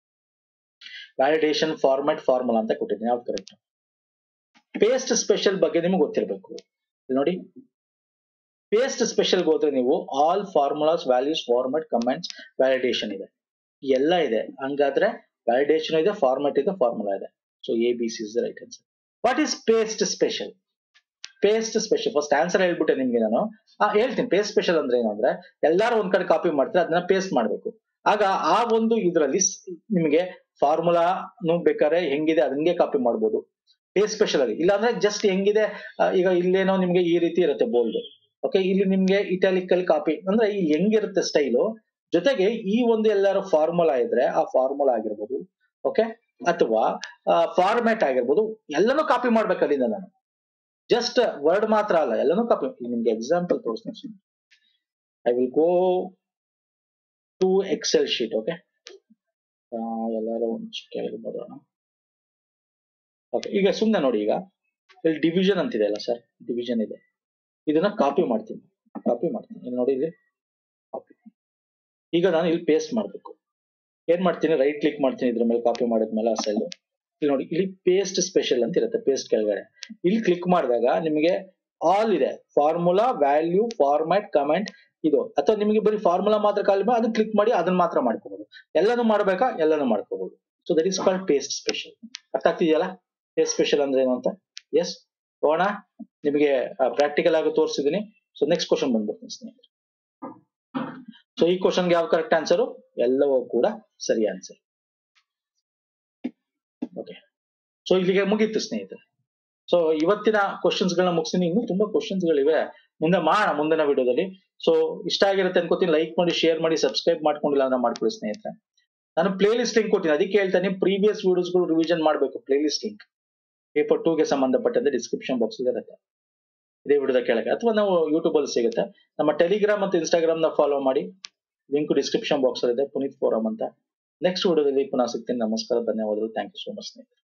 validation format formula ಅಂತ ಕೊಟ್ಟಿದ್ದೀನಿ ಯಾವ್ದು ಕರೆಕ್ಟ್ ಪೇಸ್ಟ್ ಸ್ಪೆಷಲ್ ಬಗ್ಗೆ ನಿಮ್ಗೆ ಗೊತ್ತಿರಬೇಕು ಇಲ್ಲಿ ನೋಡಿ ಪೇಸ್ಟ್ ಸ್ಪೆಷಲ್ ಹೋದ್ರೆ ನೀವು all formulas values format comments validation ಇದೆ ಎಲ್ಲ ಇದೆ ಹಂಗಾದ್ರೆ ವ್ಯಾಲಿಡೇಷನ್ ಇದೆ ಫಾರ್ಮ್ಯಾಟ್ ಇದೆ ಫಾರ್ಮುಲಾ ಇದೆ so A B C is right answer what is paste special paste special first answer ಹೇಳ್ಬಿಟ್ಟೆ ನಿಮ್ಗೆ ನಾನು ಆ, ಹೇಳ್ತೀನಿ ಪೇಸ್ಟ್ ಸ್ಪೆಷಲ್ ಅಂದ್ರೆ ಏನು ಅಂದ್ರೆ ಎಲ್ಲಾರು ಒಂದ್ ಕಡೆ ಕಾಪಿ ಮಾಡ್ತಾರೆ ಅದನ್ನ ಪೇಸ್ಟ್ ಮಾಡ್ಬೇಕು ಆಗ ಆ ಒಂದು ಇದರಲ್ಲಿ ನಿಮಗೆ ಫಾರ್ಮುಲಾನು ಬೇಕಾದ್ರೆ ಹೆಂಗಿದೆ ಅದನ್ಗೆ ಕಾಪಿ ಮಾಡ್ಬೋದು ಪೇಸ್ಟ್ ಸ್ಪೆಷಲ್ ಆಗಿ ಇಲ್ಲಾಂದ್ರೆ ಜಸ್ಟ್ ಹೆಂಗಿದೆ ಆ, ಈಗ ಇಲ್ಲೇನೋ ನಿಮ್ಗೆ ಈ ರೀತಿ ಇರುತ್ತೆ ಬೋಲ್ಡ್ ಓಕೆ ಇಲ್ಲಿ ನಿಮ್ಗೆ ಇಟಾಲಿಕ್ ಅಲ್ಲಿ ಕಾಪಿ ಅಂದ್ರೆ ಇಲ್ಲಿ ಹೆಂಗಿರುತ್ತೆ ಸ್ಟೈಲು ಜೊತೆಗೆ ಈ ಒಂದು ಎಲ್ಲಾರು ಫಾರ್ಮುಲಾ ಇದ್ರೆ ಆ ಫಾರ್ಮುಲಾ ಆಗಿರ್ಬೋದು ಓಕೆ ಅಥವಾ ಫಾರ್ಮ್ಯಾಟ್ ಆಗಿರ್ಬೋದು ಎಲ್ಲನೂ ಕಾಪಿ ಮಾಡ್ಬೇಕು ಅಲ್ಲಿಂದ ನಾನು ಜಸ್ಟ್ ವರ್ಡ್ ಮಾತ್ರ ಅಲ್ಲ ಎಲ್ಲನೂ ಕಾಪಿ ನಿಮ್ಗೆ ಎಕ್ಸಾಂಪಲ್ ತೋರಿಸ್ತೀನಿ I will go to Excel sheet okay ಎಲ್ಲರೂ ಒಂದು ಚಿಕ್ಕ ಬರೋಣ ಓಕೆ ಈಗ ಸುಮ್ಮನೆ ನೋಡಿ ಈಗ ಇಲ್ಲಿ ಡಿವಿಷನ್ ಅಂತಿದೆ ಅಲ್ಲ ಸರ್ ಡಿವಿಷನ್ ಇದೆ ಇದನ್ನ ಕಾಪಿ ಮಾಡ್ತೀನಿ ಕಾಪಿ ಮಾಡ್ತೀನಿ ಇಲ್ಲಿ ನೋಡಿ ಇಲ್ಲಿ ಕಾಪಿ ಈಗ ನಾನು ಇಲ್ಲಿ ಪೇಸ್ಟ್ ಮಾಡಬೇಕು ಏನ್ ಮಾಡ್ತೀನಿ ರೈಟ್ ಕ್ಲಿಕ್ ಮಾಡ್ತೀನಿ ಇದ್ರ ಮೇಲೆ ಕಾಪಿ ಮಾಡಿದ್ಮೇಲೆ ಆ ಸೆಲ್ ಇಲ್ಲಿ ನೋಡಿ ಇಲ್ಲಿ ಪೇಸ್ಟ್ ಸ್ಪೆಷಲ್ ಅಂತ ಇರುತ್ತೆ ಪೇಸ್ಟ್ ಕೆಳಗಡೆ ಇಲ್ಲಿ ಕ್ಲಿಕ್ ಮಾಡಿದಾಗ ನಿಮಗೆ ಆಲ್ ಇದೆ ಫಾರ್ಮುಲಾ ವ್ಯಾಲ್ಯೂ ಫಾರ್ಮ್ಯಾಟ್ ಕಮೆಂಟ್ ಇದು ಅಥವಾ ನಿಮಗೆ ಬರೀ ಫಾರ್ಮುಲಾ ಮಾತ್ರ ಕಾಲ್ ಅದನ್ನ ಕ್ಲಿಕ್ ಮಾಡಿ ಅದನ್ನ ಮಾತ್ರ ಮಾಡ್ಕೋಬಹುದು ಎಲ್ಲಾನು ಮಾಡ್ಬೇಕಾ ಎಲ್ಲಾನು ಮಾಡ್ಕೋಬಹುದು so that is called paste special ಅರ್ಥ ಆಗ್ತಿದೆಯಲ್ಲ ಪೇಸ್ಟ್ ಸ್ಪೆಷಲ್ ಅಂದ್ರೆ ಏನು ಅಂತ ಎಸ್ ಹೋಗೋಣ ನಿಮಗೆ ಪ್ರಾಕ್ಟಿಕಲ್ ಆಗಿ ತೋರಿಸಿದೀನಿ ಸೊ ನೆಕ್ಸ್ಟ್ ಕ್ವಶನ್ ಬಂದ್ಬಿಡ್ತೀನಿ ಸ್ನೇಹಿತರೆ ಸೊ ಈ ಕ್ವಶನ್ಗೆ ಯಾವ ಕರೆಕ್ಟ್ ಆನ್ಸರು ಎಲ್ಲವೂ ಕೂಡ ಸರಿ ಆನ್ಸರ್ ಓಕೆ ಸೊ ಇಲ್ಲಿಗೆ ಮುಗೀತು ಸ್ನೇಹಿತರೆ ಸೊ ಇವತ್ತಿನ ಕ್ವಶನ್ಸ್ ಗಳನ್ನ ಮುಗಿಸ್ತೀನಿ ಇನ್ನೂ ತುಂಬಾ ಕ್ವಶನ್ಸ್ ಗಳಿವೆ ಮುಂದೆ ಮಾಡೋಣ ಮುಂದಿನ ವಿಡಿಯೋದಲ್ಲಿ ಸೊ ಇಷ್ಟ ಆಗಿರುತ್ತೆ ಅನ್ಕೋತೀನಿ ಲೈಕ್ ಮಾಡಿ ಶೇರ್ ಮಾಡಿ ಸಬ್ಸ್ಕ್ರೈಬ್ ಮಾಡ್ಕೊಂಡಿಲ್ಲ ಅಂದ್ರೆ ಮಾಡ್ಕೊಳ್ಳಿ ಸ್ನೇಹಿತರೆ ನಾನು ಪ್ಲೇ ಲಿಸ್ಟ್ ಲಿಂಕ್ ಕೊಟ್ಟಿನಿ ಅದಕ್ಕೆ ಹೇಳ್ತಾನೆ ಪ್ರೀವಿಯಸ್ ವಿಡಿಯೋಸ್ ಗಳು ರಿವಿಷನ್ ಮಾಡಬೇಕು ಪ್ಲೇ ಲಿಸ್ಟ್ ಲಿಂಕ್ ಪೇಪರ್ ಟೂಗೆ ಸಂಬಂಧಪಟ್ಟಂತೆ ಡಿಸ್ಕ್ರಿಪ್ಷನ್ ಬಾಕ್ಸ್ ಇರುತ್ತೆ ಇದೇ ವಿಡಿಯೋದ ಕೆಳಗೆ ಅಥವಾ ನಾವು ಯೂಟ್ಯೂಬ್ ಅಲ್ಲಿ ಸಿಗುತ್ತೆ ನಮ್ಮ ಟೆಲಿಗ್ರಾಮ್ ಮತ್ತು ಇನ್ಸ್ಟಾಗ್ರಾಮ್ ನ ಫಾಲೋ ಮಾಡಿ ಲಿಂಕ್ ಡಿಸ್ಕ್ರಿಪ್ಷನ್ ಬಾಕ್ಸ್ ಇದೆ ಪುನೀತ್ ಫೋರಂ ಅಂತ ನೆಕ್ಸ್ಟ್ ವಿಡಿಯೋದಲ್ಲಿ ಪುನಃ ಸಿಗ್ತೀನಿ ನಮಸ್ಕಾರ ಧನ್ಯವಾದಗಳು ಥ್ಯಾಂಕ್ ಯು ಸೋ ಮಚ್ ಸ್ನೇಹಿತರೆ